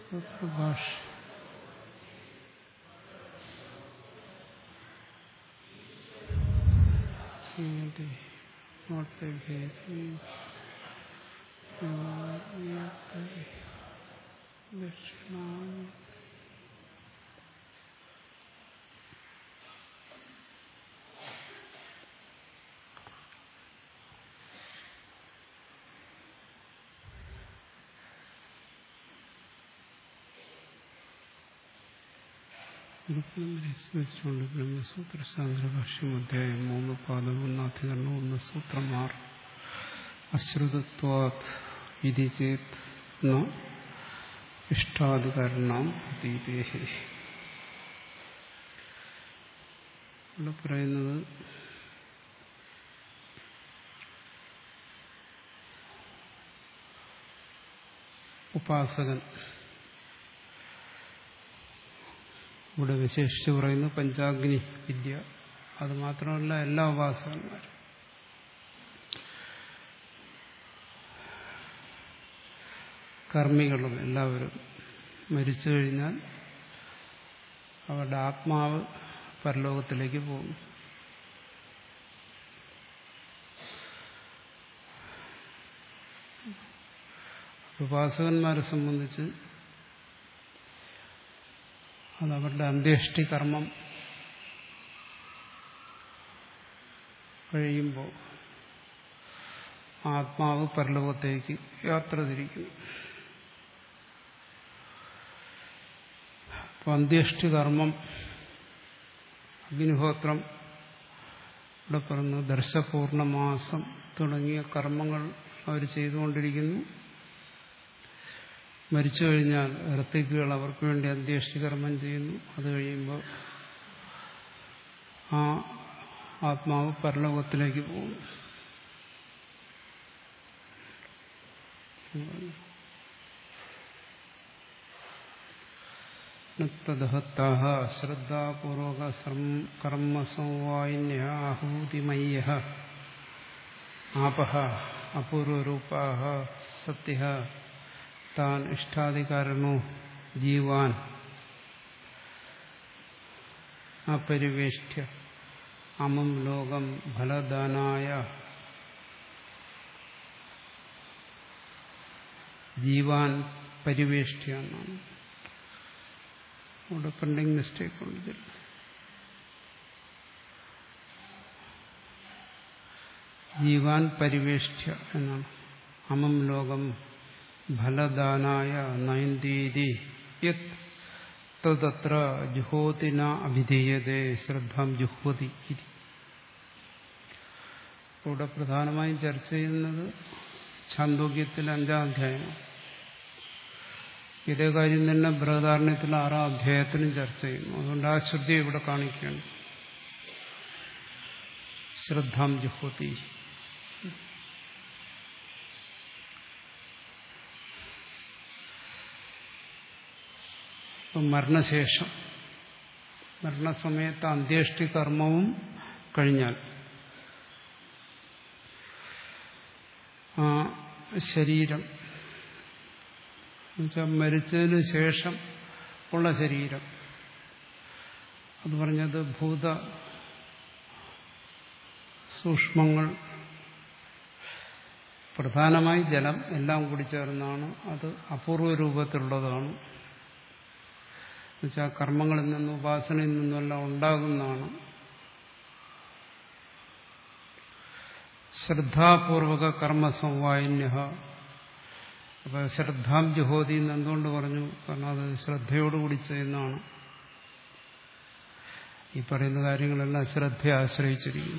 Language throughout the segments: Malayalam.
സൂത്രഭാഷ ദക്ഷിണ സ്മരിച്ചുകൊണ്ട് ബ്രഹ്മസൂത്ര സാന്ദ്രഭാഷ്യം അധ്യായം മൂന്ന് പാദം ഒന്ന് അധികരണം ഒന്ന് സൂത്രമാർ അശ്രുതത്വാത് ഇതി ചേത് ഇഷ്ടാധികരണം അതീതേഹി ഇവിടെ പറയുന്നത് ഉപാസകൻ ഇവിടെ വിശേഷിച്ച് പറയുന്നു പഞ്ചാഗ്നി വിദ്യ അത് മാത്രമല്ല എല്ലാ ഉപാസകന്മാരും കർമ്മികളും എല്ലാവരും മരിച്ചു കഴിഞ്ഞാൽ അവരുടെ ആത്മാവ് പരലോകത്തിലേക്ക് പോകും ഉപാസകന്മാരെ സംബന്ധിച്ച് അതവരുടെ അന്ത്യേഷ്ടി കർമ്മം കഴിയുമ്പോൾ ആത്മാവ് പരലോകത്തേക്ക് യാത്ര തിരിക്കുന്നു അപ്പം അന്ത്യേഷ്ടി കർമ്മം അഗ്നിഹോത്രം ഇവിടെ പറഞ്ഞു ദർശപൂർണമാസം തുടങ്ങിയ കർമ്മങ്ങൾ അവർ ചെയ്തുകൊണ്ടിരിക്കുന്നു മരിച്ചു കഴിഞ്ഞാൽ ഋത്തിക്കുകൾ അവർക്ക് വേണ്ടി അന്ത്യേഷ്ടി കർമ്മം ചെയ്യുന്നു അത് കഴിയുമ്പോൾ ആ ആത്മാവ് പരലോകത്തിലേക്ക് പോകും തദഹത്താഹ ശ്രദ്ധാപൂർവക കർമ്മസംവായിന്യ ആഹൂതിമയ്യ ആപഹ അപൂർവരൂപാഹ സത്യ താൻ ഇഷ്ടാധികാരണോ ജീവാൻ അപരിവേഷ്ട്യ അമം ലോകം ഫലദാനായ ജീവാൻ പരിവേഷ്ട്യ എന്നാണ് അവിടെ പ്രിന്റിംഗ് മിസ്റ്റേക്ക് ഉണ്ട് ജീവാൻ പരിവേഷ്ട്യ എന്നാണ് അമം ലോകം ഫലദാനായ നയന്തീതി യത് തത്ര ജുഹോതിന അഭിധീയതേ ശ്രദ്ധം ജുഹോതി ഇവിടെ പ്രധാനമായും ചർച്ച ചെയ്യുന്നത് ഛാന്തോക്യത്തിൽ അഞ്ചാം അധ്യായം ഇതേ കാര്യം തന്നെ ബൃഹദാരണ്യത്തിൽ ആറാം അധ്യായത്തിനും ചർച്ച ചെയ്യുന്നു അതുകൊണ്ട് ആ ശ്രുതി ഇവിടെ കാണിക്കുകയാണ് ശ്രദ്ധാം ജുഹോതി മരണശേഷം മരണസമയത്ത് അന്ത്യേഷ്ടി കർമ്മവും കഴിഞ്ഞാൽ ആ ശരീരം എന്നുവെച്ചാൽ മരിച്ചതിന് ശേഷം ഉള്ള ശരീരം അത് പറഞ്ഞത് ഭൂത സൂക്ഷ്മങ്ങൾ പ്രധാനമായി ജലം എല്ലാം കൂടി ചേർന്നാണ് അത് അപൂർവ രൂപത്തിലുള്ളതാണ് എന്നുവെച്ചാൽ കർമ്മങ്ങളിൽ നിന്നും ഉപാസനയിൽ നിന്നുമെല്ലാം ഉണ്ടാകുന്നതാണ് ശ്രദ്ധാപൂർവക കർമ്മസംവായിന്യ അപ്പൊ ശ്രദ്ധാം ജുഹോതി എന്ന് എന്തുകൊണ്ട് പറഞ്ഞു കാരണം അത് ശ്രദ്ധയോടുകൂടി ചെയ്യുന്നതാണ് ഈ പറയുന്ന കാര്യങ്ങളെല്ലാം ശ്രദ്ധയെ ആശ്രയിച്ചിരിക്കുന്നു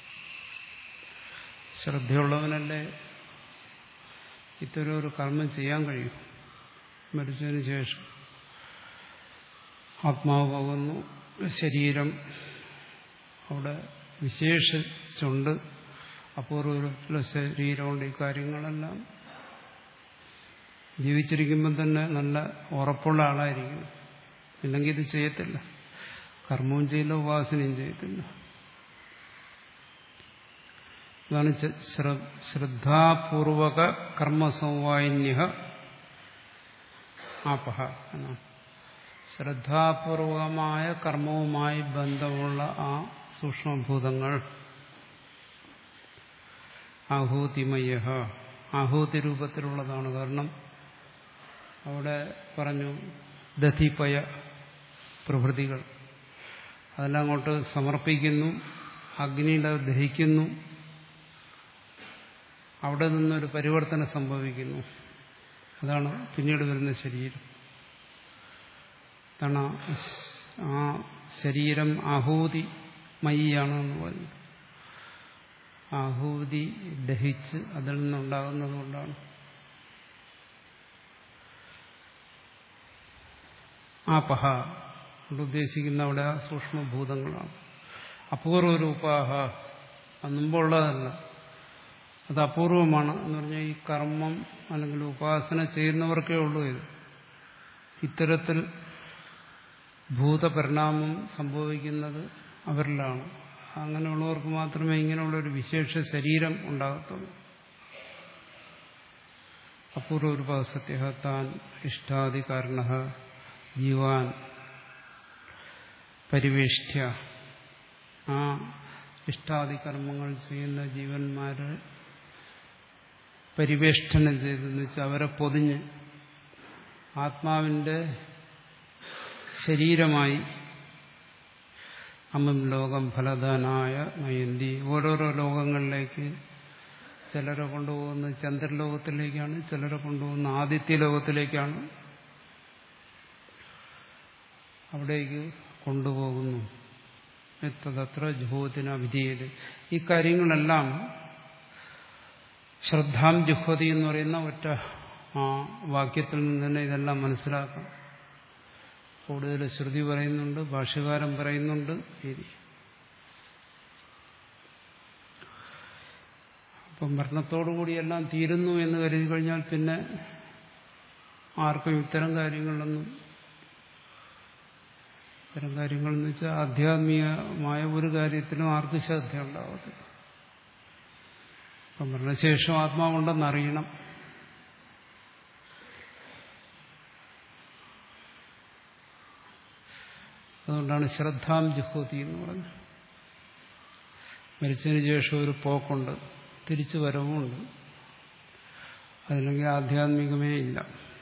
ശ്രദ്ധയുള്ളവനല്ലേ ഇത്തരം ഒരു കർമ്മം ചെയ്യാൻ കഴിയും മരിച്ചതിന് ശേഷം ആത്മാവ് പോകുന്നു ശരീരം അവിടെ വിശേഷിച്ചുണ്ട് അപൂർവ ശരീരമുണ്ട് ഈ കാര്യങ്ങളെല്ലാം ജീവിച്ചിരിക്കുമ്പോൾ തന്നെ നല്ല ഉറപ്പുള്ള ആളായിരിക്കും ഇല്ലെങ്കിൽ ഇത് ചെയ്യത്തില്ല കർമ്മവും ചെയ്യില്ല ഉപാസനയും ചെയ്യത്തില്ല അതാണ് ശ്രദ്ധാപൂർവക കർമ്മസംവായിന്യ ആപഹ എന്നാണ് ശ്രദ്ധാപൂർവമായ കർമ്മവുമായി ബന്ധമുള്ള ആ സൂക്ഷ്മഭൂതങ്ങൾ ആഹൂതിമയ ആഹൂതി രൂപത്തിലുള്ളതാണ് കാരണം അവിടെ പറഞ്ഞു ദധിപയ പ്രഭൃതികൾ അതെല്ലാം അങ്ങോട്ട് സമർപ്പിക്കുന്നു അഗ്നിയിൽ അത് ദഹിക്കുന്നു അവിടെ നിന്നൊരു പരിവർത്തനം സംഭവിക്കുന്നു അതാണ് പിന്നീട് വരുന്ന ശരീരം അതാണ് ആ ശരീരം ആഹൂതി മയ്യാണ് എന്ന് പറഞ്ഞു ആഹൂതി ദഹിച്ച് അതിൽ നിന്നുണ്ടാകുന്നത് കൊണ്ടാണ് ആപഹ കൊണ്ട് ഉദ്ദേശിക്കുന്ന അവിടെ ആ സൂക്ഷ്മഭൂതങ്ങളാണ് അപൂർവരൂപാഹ അത് മുമ്പുള്ളതല്ല അത് അപൂർവമാണ് എന്ന് പറഞ്ഞാൽ ഈ കർമ്മം അല്ലെങ്കിൽ ഉപാസന ചെയ്യുന്നവർക്കേ ഉള്ളൂ ഇത് ഇത്തരത്തിൽ ഭൂതപരിണാമം സംഭവിക്കുന്നത് അവരിലാണ് അങ്ങനെയുള്ളവർക്ക് മാത്രമേ ഇങ്ങനെയുള്ള ഒരു വിശേഷ ശരീരം ഉണ്ടാകത്തുള്ളൂ അപൂർവ രൂപസത്യ താൻ ഇഷ്ടാധികാരണ ജീവാൻ പരിവേഷ്ഠ്യ ആ ഇഷ്ടാദികർമ്മങ്ങൾ ചെയ്യുന്ന ജീവന്മാരെ പരിവേഷ്ടനം ചെയ്തെന്ന് വെച്ചാൽ അവരെ പൊതിഞ്ഞ് ആത്മാവിന്റെ ശരീരമായി അമ്മം ലോകം ഫലദാനായ നയന്തി ഓരോരോ ലോകങ്ങളിലേക്ക് ചിലരെ കൊണ്ടുപോകുന്നത് ചന്ദ്രലോകത്തിലേക്കാണ് ചിലരെ കൊണ്ടുപോകുന്ന ആദിത്യ ലോകത്തിലേക്കാണ് അവിടേക്ക് കൊണ്ടുപോകുന്നു എത്തതത്ര ജുഹോദിന വിധീയത ഈ കാര്യങ്ങളെല്ലാം ശ്രദ്ധാം ജുഹോതി എന്ന് പറയുന്ന ഒറ്റ ആ വാക്യത്തിൽ നിന്ന് തന്നെ ഇതെല്ലാം മനസ്സിലാക്കാം കൂടുതൽ ശ്രുതി പറയുന്നുണ്ട് ഭാഷ്യകാരൻ പറയുന്നുണ്ട് ശരി അപ്പം മരണത്തോടുകൂടി എല്ലാം തീരുന്നു എന്ന് കരുതി കഴിഞ്ഞാൽ പിന്നെ ആർക്കും ഇത്തരം കാര്യങ്ങളിലൊന്നും ഇത്തരം കാര്യങ്ങളെന്ന് വെച്ചാൽ ആധ്യാത്മികമായ ഒരു കാര്യത്തിലും ആർക്കും ശ്രദ്ധ ഉണ്ടാവത്തില്ല അപ്പം മരണശേഷം ആത്മാവുണ്ടെന്നറിയണം അതുകൊണ്ടാണ് ശ്രദ്ധാം ജുഹോതി എന്ന് പറഞ്ഞത് മരിച്ചതിന് ശേഷം ഒരു പോക്കുണ്ട് തിരിച്ചു വരവുമുണ്ട് അതില്ലെങ്കിൽ ആധ്യാത്മികമേ ഇല്ല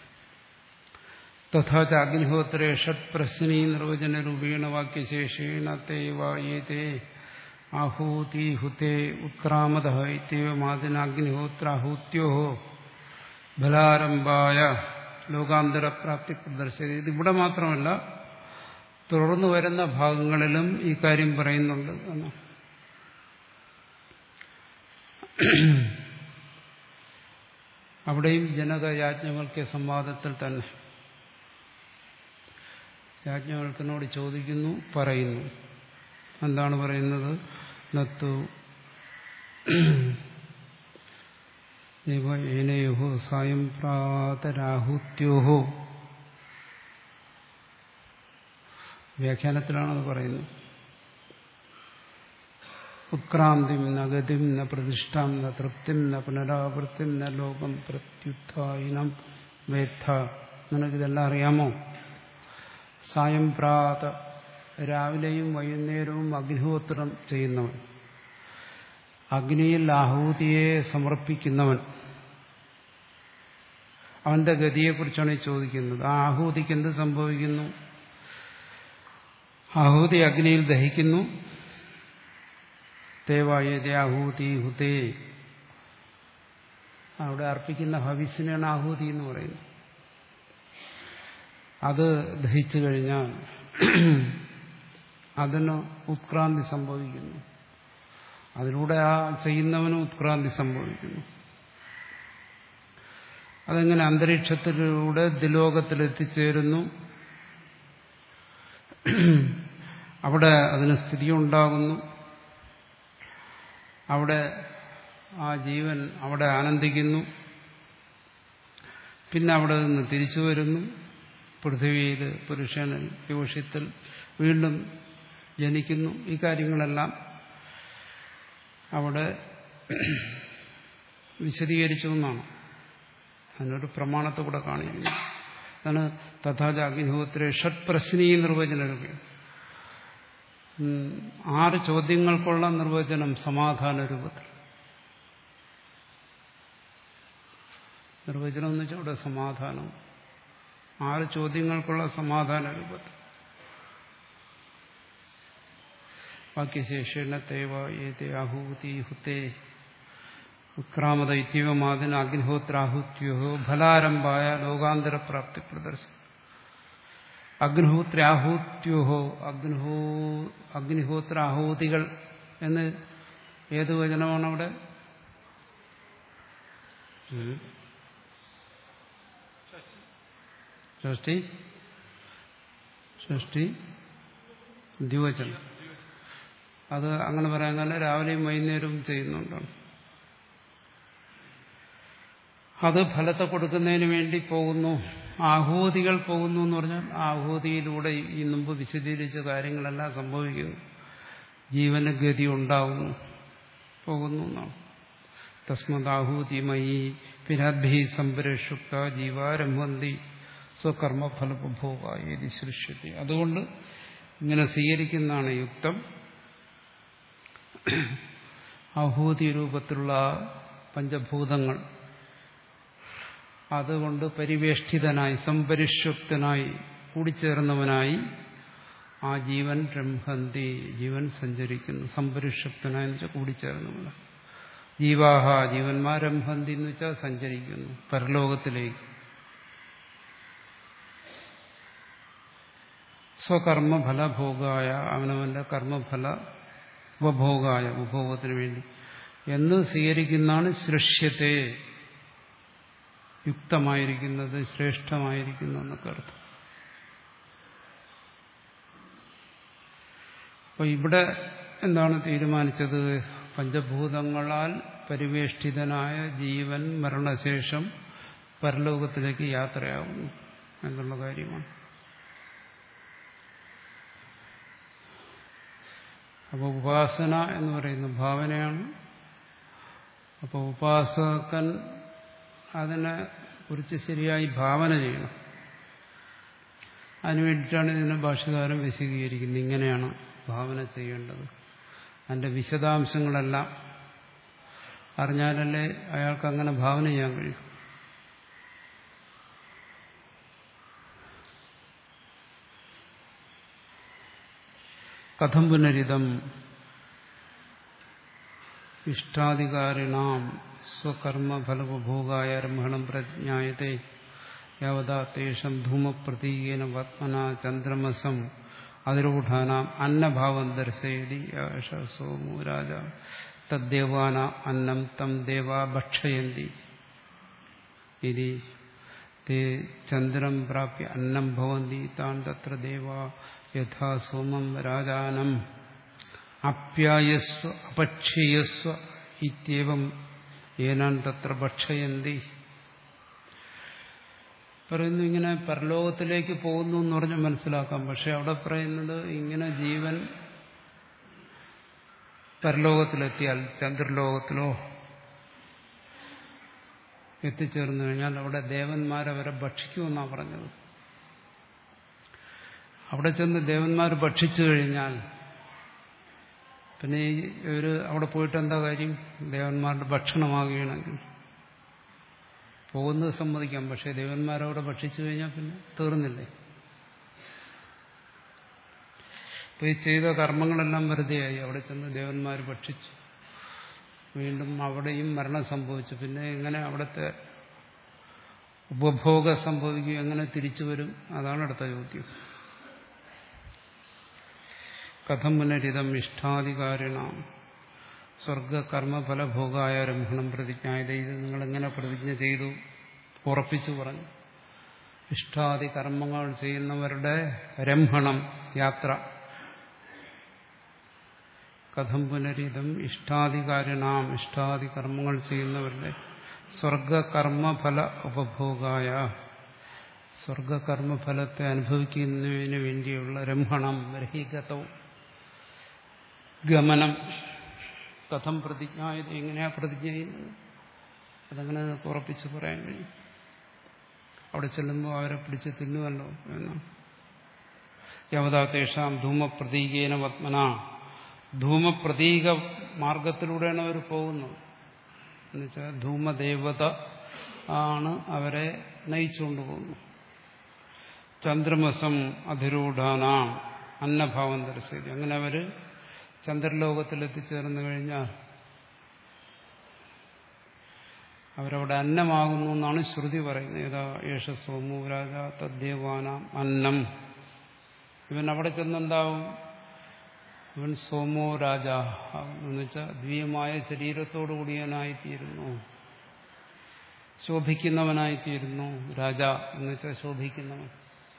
തഥാച അഗ്നിഹോത്രേ ഷഡ് പ്രശ്നീ നിർവചന രൂപേണ വാക്യശേഷേണ തേവായേതേ ആഹൂതി ഹുതേ ഉത്ക്രാമത ഇത്യവമാദിനാഗ്നിഹോത്രാഹൂത്യോ ബലാരംഭായ ലോകാന്തരപ്രാപ്തി പ്രദർശിച്ചത് ഇതിവിടെ മാത്രമല്ല തുടർന്നു വരുന്ന ഭാഗങ്ങളിലും ഈ കാര്യം പറയുന്നുണ്ട് എന്ന് അവിടെയും ജനക യാജ്ഞവൽക്യ സംവാദത്തിൽ തന്നെ യാജ്ഞവൽക്കനോട് ചോദിക്കുന്നു പറയുന്നു എന്താണ് പറയുന്നത് നത്തു ഏനയോ സായം പ്രാതരാഹുത്യോഹോ വ്യാഖ്യാനത്തിലാണത് പറയുന്നത് ഉത്ക്രാന്തിം ന ഗതിം ന പ്രതിഷ്ഠാം ന തൃപ്തിം ന പുനരാവൃത്തിം ന ലോകം പ്രത്യുത്ഥായിനം വേദ്ധ നിനക്കിതെല്ലാം അറിയാമോ സായം പ്രാത രാവിലെയും വൈകുന്നേരവും അഗ്നിഹോത്രം ചെയ്യുന്നവൻ അഗ്നിയിൽ ആഹൂതിയെ സമർപ്പിക്കുന്നവൻ അവന്റെ ഗതിയെക്കുറിച്ചാണ് ഈ ചോദിക്കുന്നത് ആ ആഹൂതിക്ക് എന്ത് സംഭവിക്കുന്നു ആഹൂതി അഗ്നിയിൽ ദഹിക്കുന്നു തേവായതേ ആഹൂതി ഹുതേ അവിടെ അർപ്പിക്കുന്ന ഹവിസിനാണ് ആഹൂതി എന്ന് പറയുന്നത് അത് ദഹിച്ചു കഴിഞ്ഞാൽ അതിന് ഉത്ക്രാന്തി സംഭവിക്കുന്നു അതിലൂടെ ആ ചെയ്യുന്നവന് ഉത്ക്രാന്തി സംഭവിക്കുന്നു അതെങ്ങനെ അന്തരീക്ഷത്തിലൂടെ ദിലോകത്തിലെത്തിച്ചേരുന്നു അവിടെ അതിന് സ്ഥിതി ഉണ്ടാകുന്നു അവിടെ ആ ജീവൻ അവിടെ ആനന്ദിക്കുന്നു പിന്നെ അവിടെ നിന്ന് തിരിച്ചു വരുന്നു പൃഥ്വിയിൽ പുരുഷനിൽ യോഷ്യത്തിൽ വീണ്ടും ജനിക്കുന്നു ഈ കാര്യങ്ങളെല്ലാം അവിടെ വിശദീകരിച്ചു എന്നാണ് അതിനൊരു പ്രമാണത്തെ കൂടെ കാണിക്കുന്നു അതാണ് തഥാച അഗ്നിഹോത്രെ ഷഡ് പ്രശ്നീ നിർവചനമൊക്കെ ആറ് ചോദ്യങ്ങൾക്കുള്ള നിർവചനം സമാധാന രൂപത്തിൽ നിർവചനം എന്ന് വെച്ചാൽ ഇവിടെ സമാധാനം ആറ് ചോദ്യങ്ങൾക്കുള്ള സമാധാന രൂപത്തിൽ വാക്യശേഷേണ തേവ ഏതേ ആഹൂതി ഹുത്തേ ഉക്രാമത ഇത്യവമാതിന് അഗ്നിഹോത്രാഹുത്യോ ഫലാരംഭായ ലോകാന്തരപ്രാപ്തി പ്രദർശനം അഗ്നിഹോത്രാഹൂത്യോഹോ അഗ്നിഹോ അഗ്നിഹോത്രാഹൂതികൾ എന്ന് ഏത് വചനമാണ് അവിടെ ഷഷ്ടി ഷഷ്ടി ദ്വിവചനം അത് അങ്ങനെ പറയാൻ കാരണം രാവിലെയും വൈകുന്നേരവും ചെയ്യുന്നുണ്ടാണ് അത് ഫലത്തെ കൊടുക്കുന്നതിന് വേണ്ടി പോകുന്നു ആഹൂതികൾ പോകുന്നു എന്ന് പറഞ്ഞാൽ ആഹൂതിയിലൂടെ ഈ മുമ്പ് വിശദീകരിച്ച കാര്യങ്ങളെല്ലാം സംഭവിക്കുന്നു ജീവന ഗതി ഉണ്ടാകുന്നു പോകുന്നു എന്നാണ് തസ്മദാഹൂതിമയി പിരാഭി സംപരക്ഷുക്ത ജീവാരംഭന്തി സ്വകർമ്മഫലപഭോഗായി സൃഷ്യത്തെ അതുകൊണ്ട് ഇങ്ങനെ സ്വീകരിക്കുന്നതാണ് യുക്തം ആഹൂതി രൂപത്തിലുള്ള പഞ്ചഭൂതങ്ങൾ അതുകൊണ്ട് പരിവേഷ്ടിതനായി സംപരിഷുപ്തനായി കൂടിച്ചേർന്നവനായി ആ ജീവൻ രംഭന്തി ജീവൻ സഞ്ചരിക്കുന്നു സംപരിഷുപ്തനായി എന്ന് വെച്ചാൽ കൂടിച്ചേർന്നവനാണ് ജീവാഹ ജീവന്മാർ രംഭന്തി എന്ന് വെച്ചാൽ സഞ്ചരിക്കുന്നു പരലോകത്തിലേക്ക് സ്വകർമ്മഫലഭോഗായ അവനവന്റെ കർമ്മഫല ഉപഭോഗായ ഉപഭോഗത്തിന് വേണ്ടി എന്ന് സ്വീകരിക്കുന്നതാണ് സൃഷ്യത്തെ യുക്തമായിരിക്കുന്നത് ശ്രേഷ്ഠമായിരിക്കുന്നു എന്നൊക്കെ അർത്ഥം അപ്പൊ ഇവിടെ എന്താണ് തീരുമാനിച്ചത് പഞ്ചഭൂതങ്ങളാൽ പരിവേഷ്ടിതനായ ജീവൻ മരണശേഷം പരലോകത്തിലേക്ക് യാത്രയാകുന്നു എന്നുള്ള കാര്യമാണ് അപ്പോൾ ഉപാസന എന്ന് പറയുന്ന ഭാവനയാണ് അപ്പോൾ ഉപാസകൻ അതിനെ കുറിച്ച് ശരിയായി ഭാവന ചെയ്യണം അതിനുവേണ്ടിയിട്ടാണ് ഇതിനെ ഭാഷകാരം വിശദീകരിക്കുന്നത് ഇങ്ങനെയാണ് ഭാവന ചെയ്യേണ്ടത് അതിൻ്റെ വിശദാംശങ്ങളെല്ലാം അറിഞ്ഞാലല്ലേ അയാൾക്ക് അങ്ങനെ ഭാവന ചെയ്യാൻ കഴിയും കഥം പുനരിതം ഇഷ്ടാധികാരിണാം സ്വകർമ്മഫലപഭോഗായ രംഭണം പ്രജ്ഞായത്തെ യാവതാ തേഷം ധൂമപ്രതീകേന വത്മന ചന്ദ്രമസം അതിരൂഢാനാം അന്നഭാവം ദർശയതി യാഷ സോമോ രാജ തദ്ദേവാന അന്നം തം ദേവാ ഭക്ഷയന്തി ഇതി തേ ചന്ദ്രം പ്രാപ്യ അന്നം ഭവന്തി താൻ തത്ര ദേവാ യഥാ സോമം രാജാനം അപ്യായസ്വ അപക്ഷയസ്വ ഇത്യവം ഏനാൻ തത്ര ഭക്ഷയന്തി പറയുന്നു ഇങ്ങനെ പരലോകത്തിലേക്ക് പോകുന്നു എന്ന് പറഞ്ഞ് മനസ്സിലാക്കാം പക്ഷെ അവിടെ പറയുന്നത് ഇങ്ങനെ ജീവൻ പരലോകത്തിലെത്തിയാൽ ചന്ദ്രലോകത്തിലോ എത്തിച്ചേർന്നു കഴിഞ്ഞാൽ അവിടെ ദേവന്മാരവരെ ഭക്ഷിക്കുമെന്നാണ് പറഞ്ഞത് അവിടെ ചെന്ന് ദേവന്മാർ ഭക്ഷിച്ചു കഴിഞ്ഞാൽ പിന്നെ ഈ ഒരു അവിടെ പോയിട്ട് എന്താ കാര്യം ദേവന്മാരുടെ ഭക്ഷണമാകുകയാണെങ്കിൽ പോകുന്നത് സമ്മതിക്കാം പക്ഷേ ദേവന്മാരവിടെ ഭക്ഷിച്ചു കഴിഞ്ഞാൽ പിന്നെ തീർന്നില്ലേ അപ്പോൾ ഈ ചെയ്ത കർമ്മങ്ങളെല്ലാം വെറുതെയായി അവിടെ ചെന്ന് ദേവന്മാർ ഭക്ഷിച്ചു വീണ്ടും അവിടെയും മരണം സംഭവിച്ചു പിന്നെ എങ്ങനെ അവിടുത്തെ ഉപഭോഗം സംഭവിക്കും എങ്ങനെ തിരിച്ചു വരും അതാണ് അടുത്ത ചോദ്യം കഥം പുനരിതം ഇഷ്ടാധികാരിണ സ്വർഗകർമ്മഫലഭോഗായ രംഭണം പ്രതിജ്ഞായത് ഇത് നിങ്ങളെങ്ങനെ പ്രതിജ്ഞ ചെയ്തു ഉറപ്പിച്ചു പറഞ്ഞു ഇഷ്ടാദി കർമ്മങ്ങൾ ചെയ്യുന്നവരുടെ രംഭണം യാത്ര കഥം പുനരിതം ഇഷ്ടാധികാരിണാം ഇഷ്ടാദി കർമ്മങ്ങൾ ചെയ്യുന്നവരുടെ സ്വർഗകർമ്മഫല ഉപഭോഗായ സ്വർഗകർമ്മഫലത്തെ അനുഭവിക്കുന്നതിന് വേണ്ടിയുള്ള രംഭണം രഹികതവും ഗമനം കഥം പ്രതിജ്ഞായത് എങ്ങനെയാ പ്രതിജ്ഞ ചെയ്യുന്നത് അതങ്ങനെ ഉറപ്പിച്ച് പറയാൻ കഴിയും അവിടെ ചെല്ലുമ്പോൾ അവരെ പിടിച്ച് തിന്നുമല്ലോ എന്നാണ് യവതാത്തേഷാം ധൂമപ്രതീകേന പത്മന ധൂമപ്രതീക മാർഗത്തിലൂടെയാണ് അവർ പോകുന്നത് എന്നുവെച്ചാൽ ധൂമദേവത ആണ് അവരെ നയിച്ചുകൊണ്ട് പോകുന്നത് ചന്ദ്രമസം അധിരൂഢാനാം അന്നഭാവം ദർശിച്ചു അങ്ങനെ അവര് ചന്ദ്രലോകത്തിൽ എത്തിച്ചേർന്നു കഴിഞ്ഞാൽ അവരവിടെ അന്നമാകുന്നു എന്നാണ് ശ്രുതി പറയുന്നത് ഏതാ യേശ സോമു രാജ തദ്ദേവാനാം അന്നം ഇവൻ അവിടെ ചെന്നെന്താവും ഇവൻ സോമോ രാജ എന്ന് വെച്ചാൽ ദ്വീയമായ ശരീരത്തോടുകൂടിയവനായിത്തീരുന്നു ശോഭിക്കുന്നവനായിത്തീരുന്നു രാജ എന്ന് വെച്ചാൽ ശോഭിക്കുന്നവൻ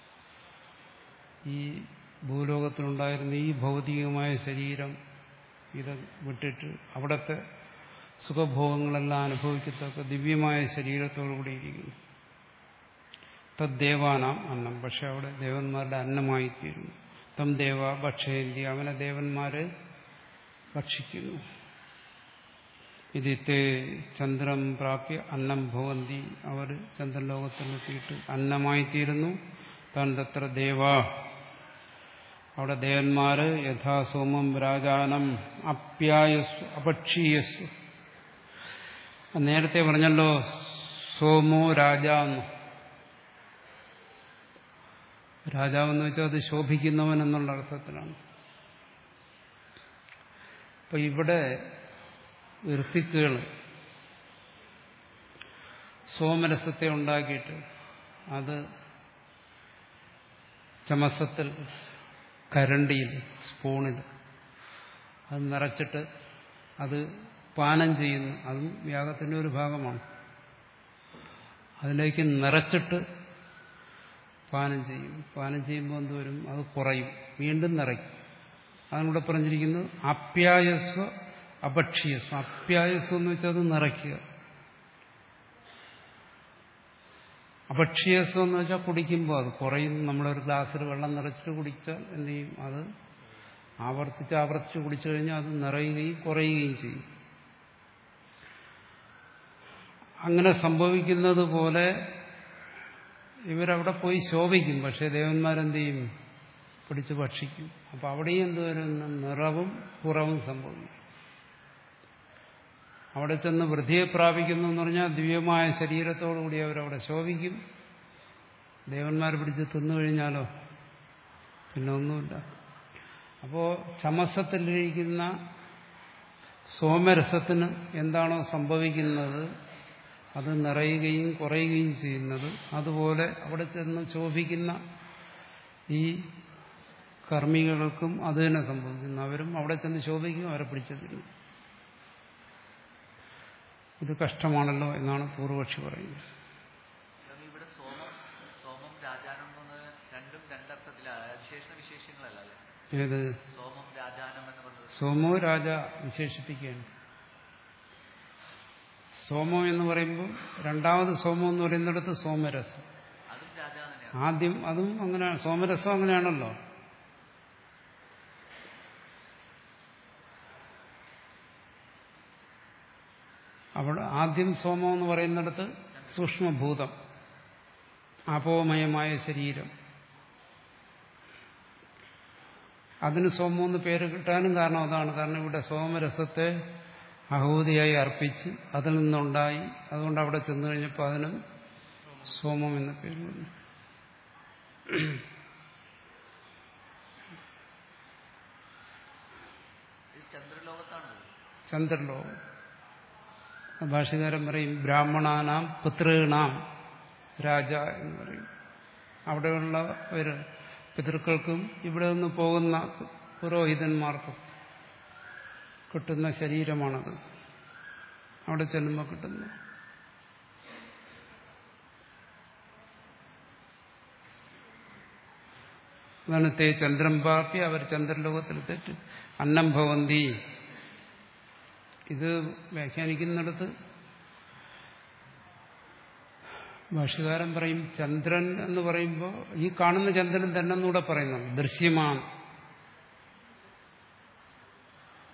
ഈ ഭൂലോകത്തിലുണ്ടായിരുന്ന ഈ ഭൗതികമായ ശരീരം ഇത് വിട്ടിട്ട് അവിടുത്തെ സുഖഭോഗങ്ങളെല്ലാം അനുഭവിക്കത്തക്ക ദിവ്യമായ ശരീരത്തോടുകൂടി ഇരിക്കുന്നു തദ്ദേവാനാം അന്നം പക്ഷെ അവിടെ ദേവന്മാരുടെ അന്നമായിത്തീരുന്നു തം ദേവ ഭക്ഷയന്തി അവനെ ദേവന്മാര് ഭക്ഷിക്കുന്നു ഇതിത്തെ ചന്ദ്രം പ്രാപ്യ അന്നം ഭവന്തി അവർ ചന്ദ്രലോകത്തിലെത്തിയിട്ട് അന്നമായിത്തീരുന്നു താൻ തത്ര ദേവ അവിടെ ദേവന്മാര് യഥാസോമം രാജാനം അപ്യായസ്വ അപക്ഷീയസ്വ നേരത്തെ പറഞ്ഞല്ലോ സോമോ രാജ എന്ന് രാജാവെന്ന് വെച്ചാൽ അത് ശോഭിക്കുന്നവൻ എന്നുള്ള അർത്ഥത്തിലാണ് അപ്പൊ ഇവിടെ ഋത്തിക്കുകൾ സോമരസത്തെ ഉണ്ടാക്കിയിട്ട് അത് ചമസത്തിൽ കരണ്ടിയിൽ സ്പൂണിൽ അത് നിറച്ചിട്ട് അത് പാനം ചെയ്യുന്നു അതും യാഗത്തിൻ്റെ ഒരു ഭാഗമാണ് അതിലേക്ക് നിറച്ചിട്ട് പാനം ചെയ്യും പാനം ചെയ്യുമ്പോൾ എന്ത് വരും അത് കുറയും വീണ്ടും നിറയ്ക്കും അതാണ് ഇവിടെ പറഞ്ഞിരിക്കുന്നത് അപ്യായസ്വ അപക്ഷിയസ്വ അപ്യായസ്വം എന്ന് വെച്ചാൽ അത് നിറയ്ക്കുക അപക്ഷിയസ്വം എന്ന് വെച്ചാൽ കുടിക്കുമ്പോൾ അത് കുറയും നമ്മളൊരു ഗ്ലാസ്സിൽ വെള്ളം നിറച്ചിട്ട് കുടിച്ചാൽ എന്ത് ചെയ്യും അത് ആവർത്തിച്ച് ആവർത്തിച്ച് കുടിച്ചു കഴിഞ്ഞാൽ അത് നിറയുകയും കുറയുകയും ചെയ്യും അങ്ങനെ സംഭവിക്കുന്നത് പോലെ ഇവരവിടെ പോയി ശോഭിക്കും പക്ഷെ ദേവന്മാരെന്ത് ചെയ്യും പിടിച്ച് ഭക്ഷിക്കും അപ്പൊ അവിടെയും എന്ത് വരുന്ന നിറവും കുറവും സംഭവിക്കും അവിടെ ചെന്ന് വൃദ്ധിയെ പ്രാപിക്കുന്നു എന്ന് പറഞ്ഞാൽ ദിവ്യമായ ശരീരത്തോടുകൂടി അവരവിടെ ശോഭിക്കും ദേവന്മാർ പിടിച്ച് തിന്നു കഴിഞ്ഞാലോ പിന്നെ ഒന്നുമില്ല അപ്പോ ചമസത്തിലിരിക്കുന്ന സോമരസത്തിന് എന്താണോ സംഭവിക്കുന്നത് അത് നിറയുകയും കുറയുകയും ചെയ്യുന്നത് അതുപോലെ അവിടെ ചെന്ന് ശോഭിക്കുന്ന ഈ കർമ്മികൾക്കും അത് തന്നെ സംഭവിക്കുന്നു അവരും അവിടെ ചെന്ന് ശോഭിക്കും അവരെ പിടിച്ചെത്തിരും ഇത് കഷ്ടമാണല്ലോ എന്നാണ് പൂർവപക്ഷി പറയുന്നത് സ്വാമി, ഇവിടെ സോമം സോമം രാജാനം എന്ന് പറഞ്ഞത് രണ്ടും രണ്ടർത്ഥത്തിലാണ് വിശേഷണ വിശേഷങ്ങളല്ല അല്ലേ ഏത് സോമം രാജാനം എന്ന് പറഞ്ഞത് സോമോ രാജ വിശേഷിപ്പിക്കുകയാണ് സോമോ എന്ന് പറയുമ്പോൾ രണ്ടാമത് സോമോ എന്ന് പറയുന്നിടത്ത് സോമരസം അതും രാജാ തന്നെയാണ് ആദ്യം അതും അങ്ങനെ സോമരസം അങ്ങനെയാണല്ലോ അവിടെ ആദ്യം സോമം എന്ന് പറയുന്നിടത്ത് സൂക്ഷ്മഭൂതം അപോമയമായ ശരീരം അതിന് സോമം എന്ന് പേര് കിട്ടാനും കാരണം അതാണ് കാരണം ഇവിടെ സോമരസത്തെ അഹൂതിയായി അർപ്പിച്ച് അതിൽ നിന്നുണ്ടായി അതുകൊണ്ട് അവിടെ ചെന്നു കഴിഞ്ഞപ്പോൾ അതിനും സോമം എന്ന പേര് വന്നു ഇത് ചന്ദ്രലോകത്താണത് ചന്ദ്രലോകം ഭാഷകാരൻ പറയും ബ്രാഹ്മണാനാം പിതൃണാം രാജ എന്ന് പറയും അവിടെയുള്ള ഒരു പിതൃക്കൾക്കും ഇവിടെ നിന്ന് പോകുന്ന പുരോഹിതന്മാർക്കും കിട്ടുന്ന ശരീരമാണത് അവിടെ ചെല്ലുമ്പോൾ കിട്ടുന്നു അതാണ് തേ ചന്ദ്രം പാപ്പി അവർ ചന്ദ്രലോകത്തിൽ തെറ്റ് അന്നം ഭവന്തി ഇത് വ്യാഖ്യാനിക്കുന്നിടത്ത് ഭാഷകാരൻ പറയും ചന്ദ്രൻ എന്ന് പറയുമ്പോൾ ഈ കാണുന്ന ചന്ദ്രൻ തന്നെ എന്നൂടെ പറയുന്നുണ്ട് ദൃശ്യമാണ്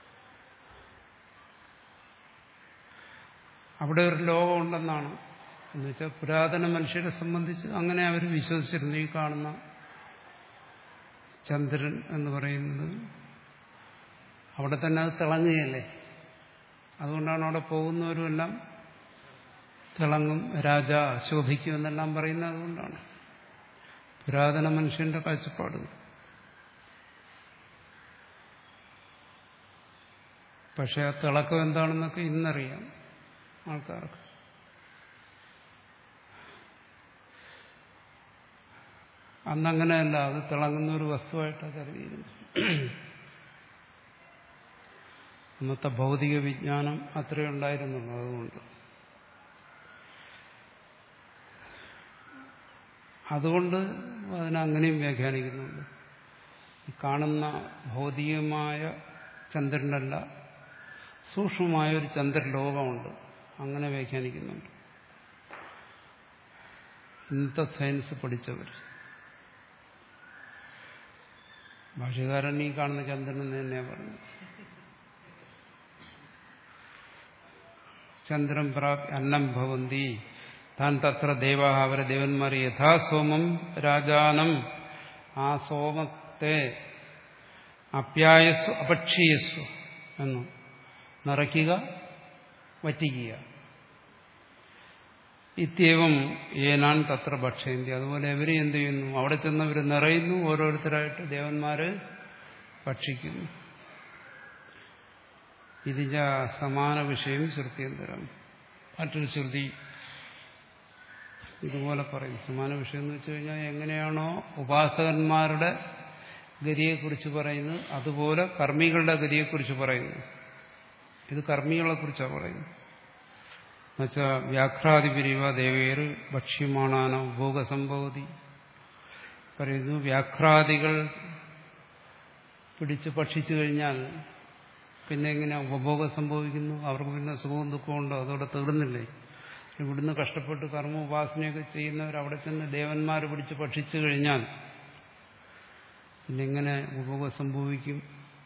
അവിടെ ഒരു ലോകമുണ്ടെന്നാണ് എന്ന് വെച്ചാൽ പുരാതന മനുഷ്യരെ സംബന്ധിച്ച് അങ്ങനെ അവർ വിശ്വസിച്ചിരുന്നു ഈ കാണുന്ന ചന്ദ്രൻ എന്ന് പറയുന്നത് അവിടെ തന്നെ അത് തിളങ്ങുകയല്ലേ അതുകൊണ്ടാണ് അവിടെ പോകുന്നവരുമെല്ലാം തിളങ്ങും രാജ ശോഭിക്കും എന്നെല്ലാം പറയുന്നത് അതുകൊണ്ടാണ് പുരാതന മനുഷ്യന്റെ കാഴ്ചപ്പാട് പക്ഷെ ആ തിളക്കം എന്താണെന്നൊക്കെ ഇന്നറിയാം ആൾക്കാർക്ക് അന്നങ്ങനെയല്ല അത് തിളങ്ങുന്ന ഒരു വസ്തുവായിട്ടാണ് കരുതിയിരുന്നു അന്നത്തെ ഭൗതിക വിജ്ഞാനം അത്രയേ ഉണ്ടായിരുന്നുള്ളൂ അതുകൊണ്ട് അതുകൊണ്ട് അതിനങ്ങനെയും വ്യാഖ്യാനിക്കുന്നുണ്ട് ഈ കാണുന്ന ഭൗതികമായ ചന്ദ്രനല്ല സൂക്ഷ്മമായ ഒരു ചന്ദ്രലോകമുണ്ട് അങ്ങനെ വ്യാഖ്യാനിക്കുന്നുണ്ട് ഇന്നത്തെ സയൻസ് പഠിച്ചവർ ഭാഷകാരൻ ഈ കാണുന്ന ചന്ദ്രൻ എന്ന് തന്നെയാണ് പറഞ്ഞത് ചന്ദ്രൻ പ്രാപ് അന്നം ഭവന്തി താൻ തത്ര ദേവാ അവരെ ദേവന്മാർ യഥാസോമം രാജാനം ആ സോമത്തെ അപ്യായസ്വ അപക്ഷീയസ്വ എന്ന് നിറയ്ക്കുക വറ്റിക്കുക ഇത്യവും ഏനാൻ തത്ര ഭക്ഷയന്തി അതുപോലെ ഇവര് എന്ത് ചെയ്യുന്നു അവിടെ ചെന്നവർ നിറയുന്നു ഓരോരുത്തരായിട്ട് ദേവന്മാര് ഭക്ഷിക്കുന്നു ഇതിജ സമാന വിഷയം ശ്രുത്യന്തരം മറ്റൊരു ശ്രുതി ഇതുപോലെ പറയും സമാന വിഷയം എന്ന് വെച്ച് കഴിഞ്ഞാൽ എങ്ങനെയാണോ ഉപാസകന്മാരുടെ ഗതിയെക്കുറിച്ച് പറയുന്നത് അതുപോലെ കർമ്മികളുടെ ഗതിയെക്കുറിച്ച് പറയുന്നു ഇത് കർമ്മികളെക്കുറിച്ചാണ് പറയുന്നത് എന്നുവെച്ചാൽ വ്യാഘ്രാതിപിരിവ ദേവേർ ഭക്ഷ്യമാണാനോ ഭോഗസംഭവതി പറയുന്നു വ്യാഘ്രാദികൾ പിടിച്ച് ഭക്ഷിച്ചു കഴിഞ്ഞാൽ പിന്നെ എങ്ങനെ ഉപഭോഗം സംഭവിക്കുന്നു അവർക്ക് പിന്നെ സുഖവും ദുഃഖവും ഉണ്ടോ അതോടെ തീർന്നില്ലേ ഇവിടുന്ന് കഷ്ടപ്പെട്ട് കർമ്മ ഉപാസനയൊക്കെ ചെയ്യുന്നവർ അവിടെ ചെന്ന് ദേവന്മാർ പിടിച്ച് ഭക്ഷിച്ചു കഴിഞ്ഞാൽ പിന്നെ എങ്ങനെ ഉപഭോഗം സംഭവിക്കും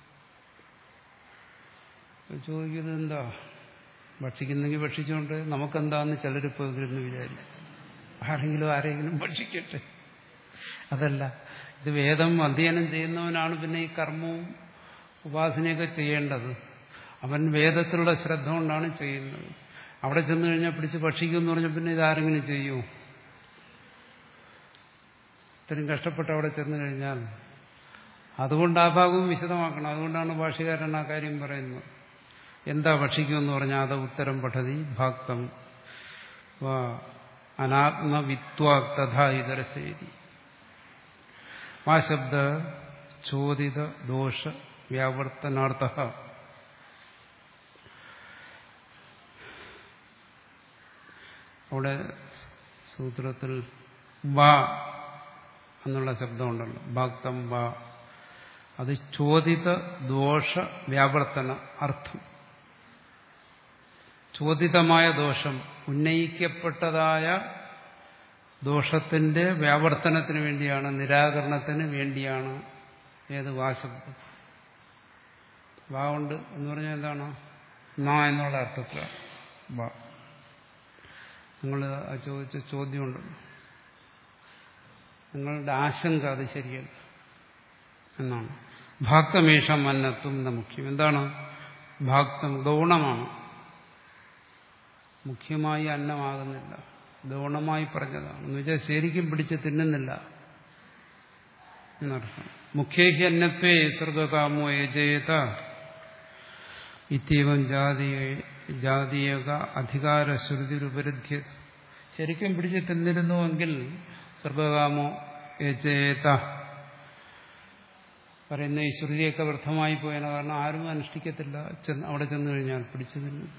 ചോദിക്കുന്നത് എന്താ ഭക്ഷിക്കുന്നെങ്കിൽ ഭക്ഷിച്ചുകൊണ്ട് നമുക്കെന്താന്ന് ചിലരിപ്പോൾ ഇതിരുന്ന് വിചാരിക്കും ആരെങ്കിലും ആരെങ്കിലും ഭക്ഷിക്കട്ടെ അതല്ല ഇത് വേദം അധ്യയനം ചെയ്യുന്നവനാണ് പിന്നെ ഈ കർമ്മവും ഉപാസനയൊക്കെ ചെയ്യേണ്ടത് അവൻ വേദത്തിലുള്ള ശ്രദ്ധ കൊണ്ടാണ് ചെയ്യുന്നത് അവിടെ ചെന്ന് കഴിഞ്ഞാൽ പിടിച്ച് ഭക്ഷിക്കും എന്ന് പറഞ്ഞാൽ പിന്നെ ഇതാരെങ്കിലും ചെയ്യൂ ഇത്രയും കഷ്ടപ്പെട്ട് അവിടെ ചെന്ന് കഴിഞ്ഞാൽ അതുകൊണ്ട് ആ ഭാഗവും വിശദമാക്കണം അതുകൊണ്ടാണ് ഭാഷകാരൻ ആ കാര്യം പറയുന്നത് എന്താ ഭക്ഷിക്കുമെന്ന് പറഞ്ഞാൽ അത് ഉത്തരം പഠതി ഭാക്തം അനാത്മവിത്വ തഥാ ഇതരശേരി ആ ശബ്ദ ചോദിത ദോഷ വ്യാവർത്തനാർത്ഥ അവിടെ സൂത്രത്തിൽ വ എന്നുള്ള ശബ്ദമുണ്ടല്ലോ ഭക്തം വ അത് ചോദിത ദോഷ വ്യാവർത്തന അർത്ഥം ചോദിതമായ ദോഷം ഉന്നയിക്കപ്പെട്ടതായ ദോഷത്തിന്റെ വ്യാവർത്തനത്തിന് വേണ്ടിയാണ് നിരാകരണത്തിന് വേണ്ടിയാണ് ഏത് വാശബ്ദം വാ ഉണ്ട് എന്ന് പറഞ്ഞാൽ എന്താണ് നാ എന്നുള്ള അർത്ഥത്തിലാണ് വാ നിങ്ങൾ ചോദിച്ച ചോദ്യമുണ്ട് നിങ്ങളുടെ ആശങ്ക അത് ശരിയല്ല എന്നാണ് ഭാക്തമേഷം അന്നത്വം എന്ന മുഖ്യം എന്താണ് ഭാക്തം ഗൗണമാണ് മുഖ്യമായി അന്നമാകുന്നില്ല ഗൗണമായി പറഞ്ഞതാണ് എന്ന് വെച്ചാൽ ശരിക്കും പിടിച്ച് തിന്നുന്നില്ല എന്നർത്ഥം മുഖ്യേഹി അന്നത്വേ സ്വർഗകാമോ യജേത ഇത്യവം ജാതീയ ജാതീയക അധികാരശ്രുതിരുപരുദ്ധ്യ ശരിക്കും പിടിച്ച് തിന്നിരുന്നുവെങ്കിൽ സ്വർഗകാമോ യജേത പറയുന്ന ഈ ശ്രുതിയൊക്കെ വ്യർത്ഥമായി പോയാണ് കാരണം ആരും അനുഷ്ഠിക്കത്തില്ല അവിടെ ചെന്നു കഴിഞ്ഞാൽ പിടിച്ചു തിന്നു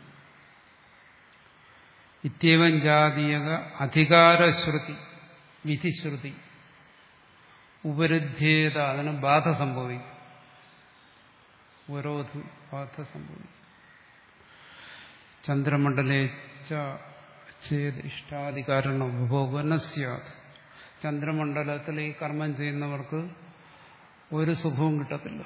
ഇത്യവം ജാതീയക അധികാരശ്രുതി വിധിശ്രുതി ഉപരുദ്ധ്യേത അതിന് ബാധ സംഭവിക്കും ഉപരോധം ബാധ സംഭവിക്കും ചന്ദ്രമണ്ഡലേ ചേത് ഇഷ്ടാധികാരണ ഉപഭോഗന സ്യാത് ചന്ദ്രമണ്ഡലത്തിൽ ഈ കർമ്മം ചെയ്യുന്നവർക്ക് ഒരു സുഖവും കിട്ടത്തില്ല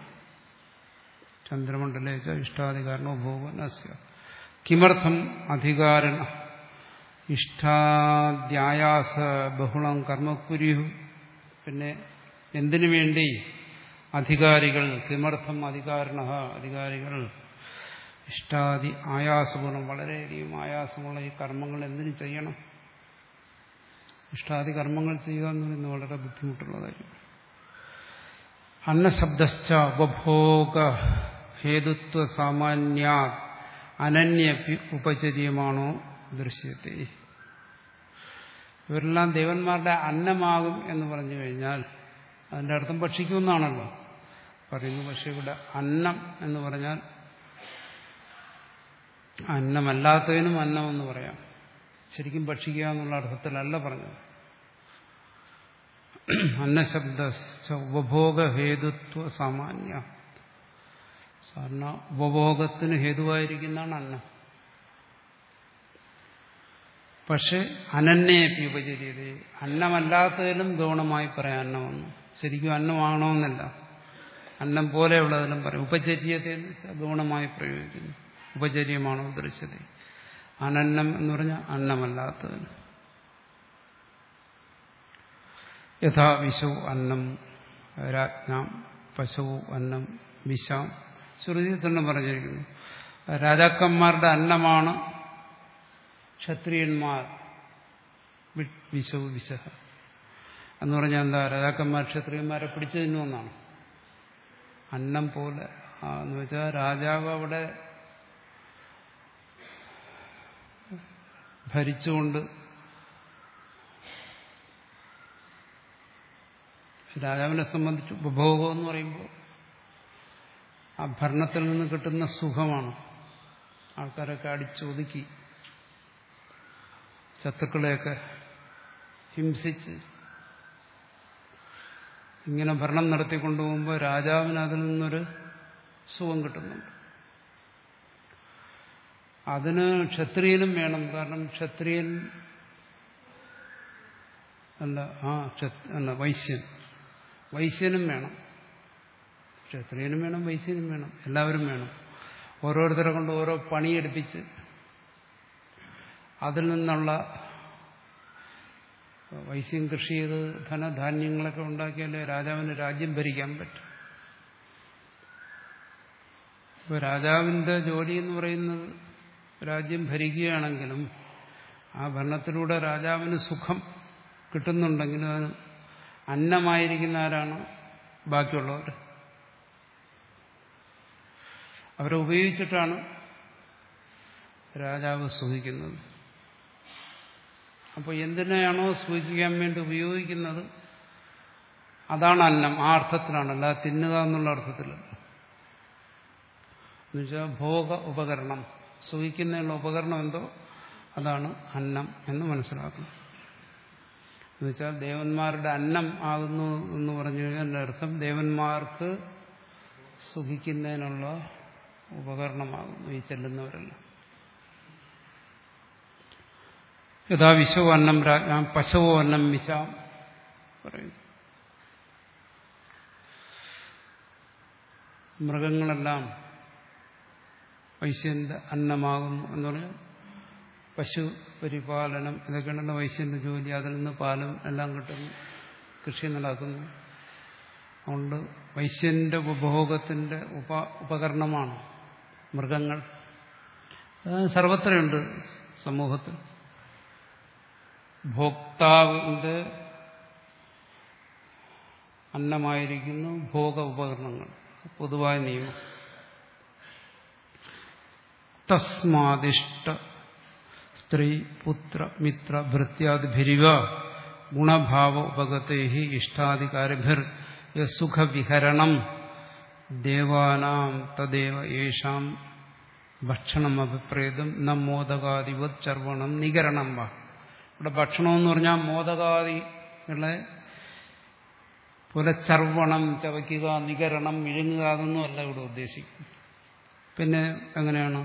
ചന്ദ്രമണ്ഡലേച്ച ഇഷ്ടാധികാരണ ഉപഭോഗന സ്യാത് കിമർത്ഥം അധികാരണ ഇഷ്ടാദ്യായാസ ബഹുളം കർമ്മക്കുര്യു പിന്നെ എന്തിനു വേണ്ടി അധികാരികൾ കിമർത്ഥം അധികാരണ അധികാരികൾ ഇഷ്ടാദി ആയാസഗുണം വളരെയധികം ആയാസമുള്ള ഈ കർമ്മങ്ങൾ എന്തിനു ചെയ്യണം ഇഷ്ടാദി കർമ്മങ്ങൾ ചെയ്യുക എന്ന് പറയുന്നത് വളരെ ബുദ്ധിമുട്ടുള്ള കാര്യം അന്നശബ്ദശ്ച ഉപഭോഗ ഹേതുത്വ സാമാന്യാ അനന്യ ഉപചര്യമാണോ ദൃശ്യത്തെ ഇവരെല്ലാം ദേവന്മാരുടെ അന്നമാകും എന്ന് പറഞ്ഞു കഴിഞ്ഞാൽ അതിന്റെ അർത്ഥം ഭക്ഷിക്കുമെന്നാണല്ലോ പറയുന്നു പക്ഷെ ഇവിടെ അന്നം എന്ന് പറഞ്ഞാൽ അന്നമല്ലാത്തതിനും അന്നം എന്ന് പറയാം ശരിക്കും ഭക്ഷിക്കുക എന്നുള്ള അർത്ഥത്തിലല്ല പറഞ്ഞത് അന്നശബ്ദ ഉപഭോഗ ഹേതുത്വ സാമാന്യ സാധാരണ ഉപഭോഗത്തിന് ഹേതുവായിരിക്കുന്നതാണ് അന്നം പക്ഷെ അനന്യപ്പി ഉപചര്യത അന്നമല്ലാത്തതിലും ഗൗണമായി പറയാം അന്നമെന്ന് ശരിക്കും അന്നമാകണമെന്നല്ല അന്നം പോലെയുള്ളതിലും പറയും ഉപചര്യത്തെ ഗൗണമായി പ്രയോഗിക്കുന്നു ഉപചര്യമാണോ ദൃശ്യത അനന്നം എന്ന് പറഞ്ഞാൽ അന്നമല്ലാത്തതിന് യഥാ വിശു അന്നം രാജ്ഞാം പശുവു അന്നം വിശാം ശ്രുതി തന്നെ പറഞ്ഞിരിക്കുന്നു രാജാക്കന്മാരുടെ അന്നമാണ് ക്ഷത്രിയന്മാർ വിശവ് വിശഹ എന്ന് പറഞ്ഞാൽ എന്താ രാജാക്കന്മാർ ക്ഷത്രിയന്മാരെ പിടിച്ചു തിന്നുവെന്നാണ് അന്നം പോലെ എന്ന് വെച്ചാൽ രാജാവ് അവിടെ ഭരിച്ചുകൊണ്ട് രാജാവിനെ സംബന്ധിച്ച് ഉപഭോഗം എന്ന് പറയുമ്പോൾ ആ ഭരണത്തിൽ നിന്ന് കിട്ടുന്ന സുഖമാണ് ആൾക്കാരൊക്കെ അടിച്ചൊതുക്കി ശത്രുക്കളെയൊക്കെ ഹിംസിച്ച് ഇങ്ങനെ ഭരണം നടത്തിക്കൊണ്ടുപോകുമ്പോൾ രാജാവിന് അതിൽ നിന്നൊരു സുഖം കിട്ടുന്നുണ്ട് അതിന് ക്ഷത്രിയനും വേണം കാരണം ക്ഷത്രിയൻ അല്ല ആ അല്ല വൈശ്യൻ വൈശ്യനും വേണം ക്ഷത്രിയനും വേണം വൈശ്യനും വേണം എല്ലാവരും വേണം ഓരോരുത്തരെ കൊണ്ട് ഓരോ പണിയെടുപ്പിച്ച് അതിൽ നിന്നുള്ള വൈശ്യം കൃഷി ചെയ്ത് ധനധാന്യങ്ങളൊക്കെ ഉണ്ടാക്കിയാലേ രാജാവിന് രാജ്യം ഭരിക്കാൻ പറ്റും ഇപ്പോൾ രാജാവിൻ്റെ ജോലി എന്ന് പറയുന്നത് രാജ്യം ഭരിക്കുകയാണെങ്കിലും ആ ഭരണത്തിലൂടെ രാജാവിന് സുഖം കിട്ടുന്നുണ്ടെങ്കിലും അത് അന്നമായിരിക്കുന്ന ആരാണ് ബാക്കിയുള്ളവർ അവരെ ഉപയോഗിച്ചിട്ടാണ് രാജാവ് സുഖിക്കുന്നത് അപ്പോൾ എന്തിനെയാണോ സൂചിക്കാൻ വേണ്ടി ഉപയോഗിക്കുന്നത് അതാണ് അന്നം ആ അർത്ഥത്തിലാണ് അല്ലാതെ തിന്നുക എന്നുള്ള അർത്ഥത്തിലല്ല എന്നുവെച്ചാൽ ഭോഗ ഉപകരണം സൂഹിക്കുന്നതിനുള്ള ഉപകരണം എന്തോ അതാണ് അന്നം എന്ന് മനസ്സിലാക്കണം എന്നുവെച്ചാൽ ദേവന്മാരുടെ അന്നം ആകുന്നു എന്ന് പറഞ്ഞു കഴിഞ്ഞാൽ എൻ്റെ അർത്ഥം ദേവന്മാർക്ക് സുഖിക്കുന്നതിനുള്ള ഉപകരണമാകുന്നു ഈ ചെല്ലുന്നവരെല്ലാം യഥാ വിശവോ അന്നം രാജ്ഞാം പശവോ അന്നം വിശാം പറയുന്നു മൃഗങ്ങളെല്ലാം വൈശ്യന്റെ അന്നമാകുന്നു എന്ന് പറഞ്ഞാൽ പശു പരിപാലനം ഇതൊക്കെയാണല്ലോ വൈശ്യന്റെ ജോലി അതിൽ നിന്ന് പാലും എല്ലാം കിട്ടുന്നു കൃഷി നടക്കുന്നു അതുകൊണ്ട് വൈശ്യന്റെ ഉപഭോഗത്തിന്റെ ഉപ ഉപകരണമാണ് മൃഗങ്ങൾ സർവത്രയുണ്ട് സമൂഹത്തിൽ ഭോക്താവിന്റെ അന്നമായിരിക്കുന്നു ഭോഗ ഉപകരണങ്ങൾ പൊതുവായ നിയമം തസ്മാദിഷ്ട സ്ത്രീ പുത്ര മിത്ര ഭൃത്യാദിഭിരിവ ഗുണഭാവ ഉപഗത്തെ ഇഷ്ടാധികാരിഭിർ സുഖവിഹരണം ദേവാനാം തദേവ യേഷാം ഭക്ഷണം അഭിപ്രേതം ന മോദകാദിവത് ചർവണം നികരണം വാ ഇവിടെ ഭക്ഷണം എന്ന് പറഞ്ഞാൽ മോദകാദികളെ പോലെ ചർവണം ചവയ്ക്കുക നികരണം വിഴുങ്ങുക അതൊന്നുമല്ല ഇവിടെ ഉദ്ദേശിക്കുന്നത് പിന്നെ എങ്ങനെയാണ്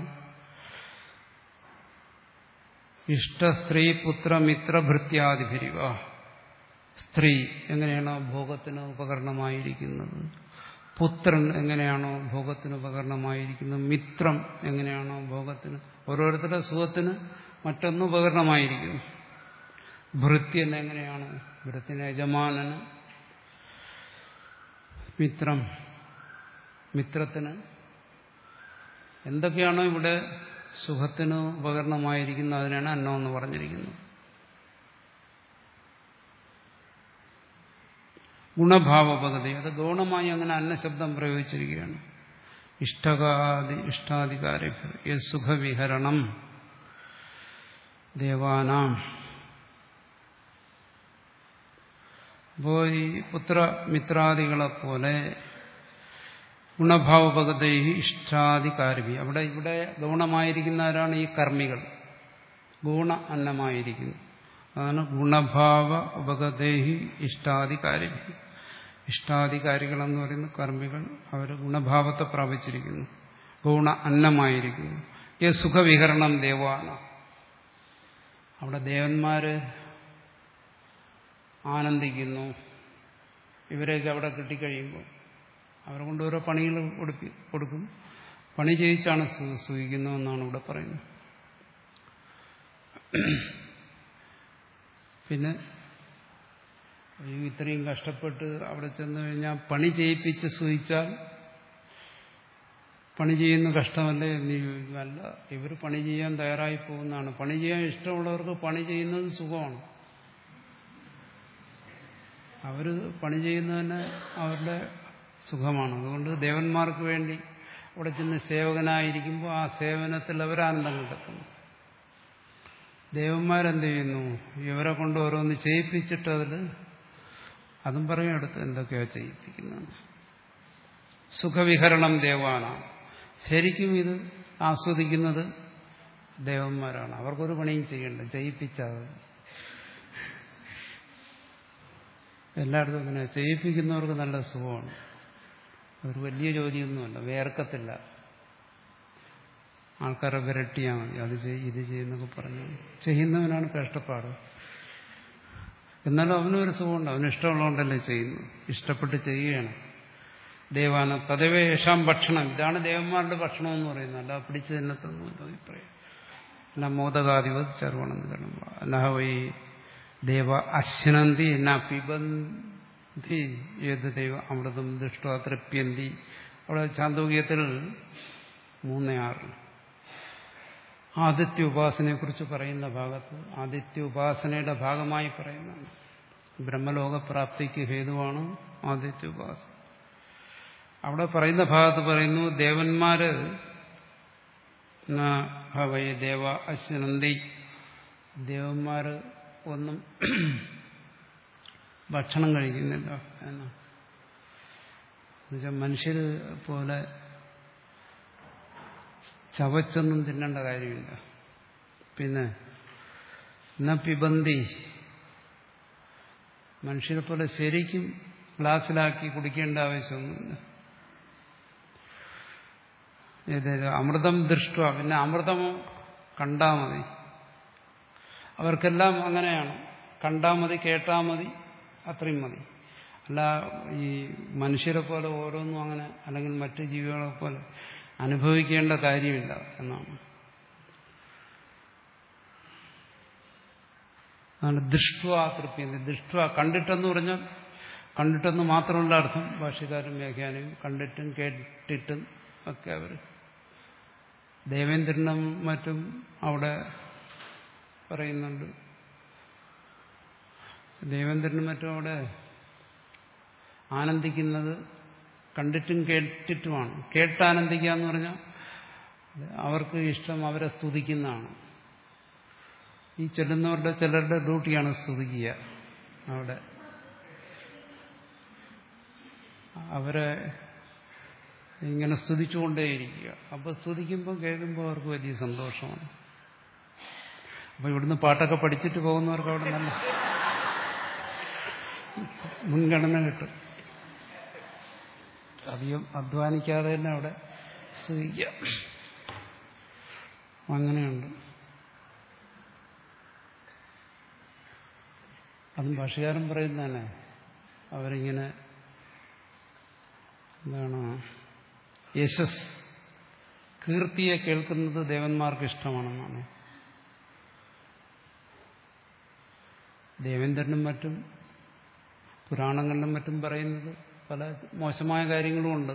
ഇഷ്ട സ്ത്രീ പുത്ര മിത്ര ഭൃത്യാദിഭിരിവ സ്ത്രീ എങ്ങനെയാണ് ഭോഗത്തിന് ഉപകരണമായിരിക്കുന്നത് പുത്രൻ എങ്ങനെയാണോ ഭോഗത്തിന് ഉപകരണമായിരിക്കുന്നത് മിത്രം എങ്ങനെയാണോ ഭോഗത്തിന് ഓരോരുത്തരുടെ സുഖത്തിന് മറ്റൊന്ന് ഉപകരണമായിരിക്കുന്നു ഭൃത്യൻ എങ്ങനെയാണ് ഭൃത്യന് യജമാനന് മിത്രം മിത്രത്തിന് എന്തൊക്കെയാണോ ഇവിടെ സുഖത്തിന് ഉപകരണമായിരിക്കുന്നത് അതിനാണ് അന്നം എന്ന് പറഞ്ഞിരിക്കുന്നത് ഗുണഭാവപകതി അത് ഗൗണമായി അങ്ങനെ അന്നശബ്ദം പ്രയോഗിച്ചിരിക്കുകയാണ് ഇഷ്ടകാദി ഇഷ്ടാധികാരി സുഖവിഹരണം ദേവാനാം അപ്പോൾ ഈ പുത്രമിത്രാദികളെ പോലെ ഗുണഭാവപകതൈ ഇഷ്ടാധികാരി അവിടെ ഇവിടെ ഗൗണമായിരിക്കുന്നവരാണ് ഈ കർമ്മികൾ ഗുണ അന്നമായിരിക്കുന്നു അതാണ് ഗുണഭാവ ഉപഗതേഹി ഇഷ്ടാധികാരി ഇഷ്ടാധികാരികൾ എന്ന് പറയുന്ന കർമ്മികൾ അവർ ഗുണഭാവത്തെ പ്രാപിച്ചിരിക്കുന്നു ഗുണ അന്നമായിരിക്കുന്നു ഈ സുഖവിഹരണം ദേവാന അവിടെ ദേവന്മാര് ആനന്ദിക്കുന്നു ഇവരെയൊക്കെ അവിടെ കിട്ടിക്കഴിയുമ്പോൾ അവരെ കൊണ്ട് ഓരോ പണികൾ കൊടുപ്പി കൊടുക്കും പണി ചെയ്യിച്ചാണ് സൂഹിക്കുന്നതെന്നാണ് ഇവിടെ പറയുന്നത് പിന്നെ ഈ ഇത്രയും കഷ്ടപ്പെട്ട് അവിടെ ചെന്ന് കഴിഞ്ഞാൽ പണി ചെയ്യിപ്പിച്ച് സൂഹിച്ചാൽ പണി ചെയ്യുന്ന കഷ്ടമല്ലേ എന്ന് ചോദിക്കും അല്ല ഇവർ പണി ചെയ്യാൻ തയ്യാറായി പോകുന്നതാണ് പണി ചെയ്യാൻ ഇഷ്ടമുള്ളവർക്ക് പണി ചെയ്യുന്നത് സുഖമാണ് അവർ പണി ചെയ്യുന്നതന്നെ അവരുടെ സുഖമാണ് അതുകൊണ്ട് ദേവന്മാർക്ക് വേണ്ടി അവിടെ ചെന്ന് സേവകനായിരിക്കുമ്പോൾ ആ സേവനത്തിൽ അവർ ആനന്ദം കണ്ടെത്തുന്നു ദേവന്മാരെന്ത് ചെയ്യുന്നു ഇവരെ കൊണ്ട് ഓരോന്ന് ചെയ്യിപ്പിച്ചിട്ട് അതിൽ അതും പറയും അടുത്ത് എന്തൊക്കെയാ ചെയ്യിപ്പിക്കുന്നത് സുഖവിഹരണം ദേവാനാണ് ശരിക്കും ഇത് ആസ്വദിക്കുന്നത് ദേവന്മാരാണ് അവർക്കൊരു പണിയും ചെയ്യണ്ട ചെയ്യിപ്പിച്ചാൽ എല്ലായിടത്തും അങ്ങനെ ചെയ്യിപ്പിക്കുന്നവർക്ക് നല്ല സുഖമാണ് അവർ വലിയ ജോലിയൊന്നുമല്ല വേർക്കത്തില്ല ആൾക്കാരെ വിരട്ടിയാൽ മതി അത് ചെയ്യും ഇത് ചെയ്യുന്നൊക്കെ പറഞ്ഞു ചെയ്യുന്നവനാണ് കഷ്ടപ്പാട് എന്നാലും അവനൊരു സുഖമുണ്ട് അവന് ഇഷ്ടമുള്ളതുകൊണ്ടല്ലേ ചെയ്യുന്നു ഇഷ്ടപ്പെട്ട് ചെയ്യുകയാണ് ദേവാന തദവേ യേശാം ഭക്ഷണം ഇതാണ് ദേവന്മാരുടെ ഭക്ഷണം എന്ന് പറയുന്നത് അല്ല പിടിച്ചു തിന്നത്തൊന്നുമില്ല അഭിപ്രായം അല്ല മോദകാധിപ ചർവണം കാണുമ്പോൾ അല്ല വൈ ദേവ അശ്നന്തി എന്നാ പിബന്ധി ഏത് ദൈവ അമൃതം ദുഷ്ട തൃപ്യന്തി അവിടെ ചാന്തോക്യത്തിൽ മൂന്ന് ആറ് ആദിത്യ ഉപാസനയെ കുറിച്ച് പറയുന്ന ഭാഗത്ത് ആദിത്യ ഉപാസനയുടെ ഭാഗമായി പറയുന്നതാണ് ബ്രഹ്മലോകപ്രാപ്തിക്ക് ഹേതുവാണ് ആദിത്യ ഉപാസന അവിടെ പറയുന്ന ഭാഗത്ത് പറയുന്നു ദേവന്മാര് ഭവൈ ദേവ അശ്നന്തി ദേവന്മാര് ഒന്നും ഭക്ഷണം കഴിക്കുന്നില്ല എന്നാണ് എന്നുവെച്ചാൽ മനുഷ്യർ പോലെ ചവച്ചൊന്നും തിന്നേണ്ട കാര്യമില്ല പിന്നെ എന്നാ പിബന്തി മനുഷ്യരെ പോലെ ശരിക്കും ഗ്ലാസ്സിലാക്കി കുടിക്കേണ്ട ആവശ്യമൊന്നുമില്ല ഏതേത് അമൃതം ദൃഷ്ട പിന്നെ അമൃതം കണ്ടാ മതി അവർക്കെല്ലാം അങ്ങനെയാണ് കണ്ടാ മതി കേട്ടാ മതി അത്രയും മതി അല്ല ഈ മനുഷ്യരെ പോലെ ഓരോന്നും അങ്ങനെ അല്ലെങ്കിൽ മറ്റു ജീവികളെ പോലെ അനുഭവിക്കേണ്ട കാര്യമില്ല എന്നാണ് അതാണ് ദൃഷ്ട തൃപ്തി ദൃഷ്ട കണ്ടിട്ടെന്ന് പറഞ്ഞാൽ കണ്ടിട്ടെന്ന് മാത്രമുള്ള അർത്ഥം ഭാഷകാരും വ്യാഖ്യാനവും കണ്ടിട്ടും കേട്ടിട്ടും ഒക്കെ അവർ ദേവേന്ദ്രനും മറ്റും അവിടെ പറയുന്നുണ്ട് ദേവേന്ദ്രനും മറ്റും അവിടെ ആനന്ദിക്കുന്നത് കണ്ടിട്ടും കേട്ടിട്ടുമാണ് കേട്ടാനന്ദിക്കുക എന്ന് പറഞ്ഞാൽ അവർക്ക് ഇഷ്ടം അവരെ സ്തുതിക്കുന്നതാണ് ഈ ചെല്ലുന്നവരുടെ ചിലരുടെ ഡ്യൂട്ടിയാണ് സ്തുതിക്കുക അവിടെ അവരെ ഇങ്ങനെ സ്തുതിച്ചുകൊണ്ടേയിരിക്കുക അപ്പോൾ സ്തുതിക്കുമ്പോൾ കേൾക്കുമ്പോൾ അവർക്ക് വലിയ സന്തോഷമാണ് അപ്പോൾ ഇവിടുന്ന് പാട്ടൊക്കെ പഠിച്ചിട്ട് പോകുന്നവർക്ക് അവിടെ നല്ല മുൻഗണന കിട്ടും അധികം അധ്വാനിക്കാതെ തന്നെ അവിടെ സ്തുതിക്കാം അങ്ങനെയുണ്ട് അതും ഭാഷകാരൻ പറയുന്നതന്നെ അവരിങ്ങനെ എന്താണ് യശസ് കീർത്തിയെ കേൾക്കുന്നത് ദേവന്മാർക്ക് ഇഷ്ടമാണെന്നാണ് ദേവേന്ദ്രനും മറ്റും പുരാണങ്ങളിലും മറ്റും പറയുന്നത് പല മോശമായ കാര്യങ്ങളുമുണ്ട്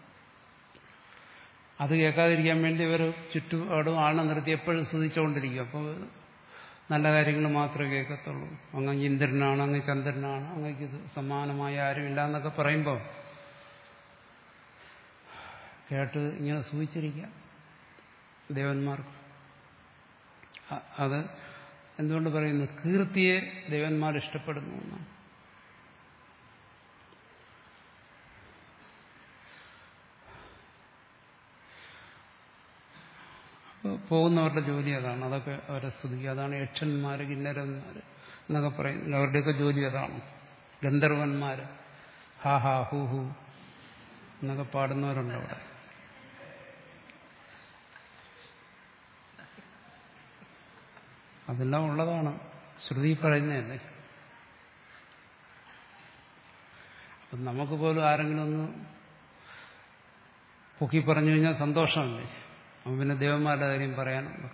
അത് കേൾക്കാതിരിക്കാൻ വേണ്ടി ഇവർ ചുറ്റുപാടും ആളെ നിർത്തി എപ്പോഴും സ്തുതിച്ചുകൊണ്ടിരിക്കും അപ്പോൾ നല്ല കാര്യങ്ങൾ മാത്രമേ കേൾക്കത്തുള്ളൂ അങ്ങ് ഇന്ദ്രനാണ് അങ്ങ് ചന്ദ്രനാണ് അങ്ങക്ക് ഇത് സമാനമായ ആരുമില്ല എന്നൊക്കെ പറയുമ്പോൾ കേട്ട് ഇങ്ങനെ സൂചിച്ചിരിക്കാം ദേവന്മാർക്ക് അ- അത് എന്തുകൊണ്ട് പറയുന്നു കീർത്തിയെ ദേവന്മാർ ഇഷ്ടപ്പെടുന്നു എന്നാണ് അപ്പൊ പോകുന്നവരുടെ ജോലി അതാണ് അതൊക്കെ അവരെ സ്തുതിക്കുക അതാണ് യക്ഷന്മാർ കിന്നരന്മാർ എന്നൊക്കെ പറയുന്നത് അവരുടെയൊക്കെ ജോലി അതാണ് ഗന്ധർവന്മാർ ഹാ ഹാ ഹൂ ഹൂ എന്നൊക്കെ പാടുന്നവരുണ്ട് അവിടെ അതെല്ലാം ഉള്ളതാണ് ശ്രുതി പറയുന്നതല്ലേ അപ്പം നമുക്ക് പോലും ആരെങ്കിലും ഒന്ന് പൊക്കി പറഞ്ഞു കഴിഞ്ഞാൽ സന്തോഷമല്ലേ അപ്പം പിന്നെ ദേവന്മാരുടെ കാര്യം പറയാനുണ്ട്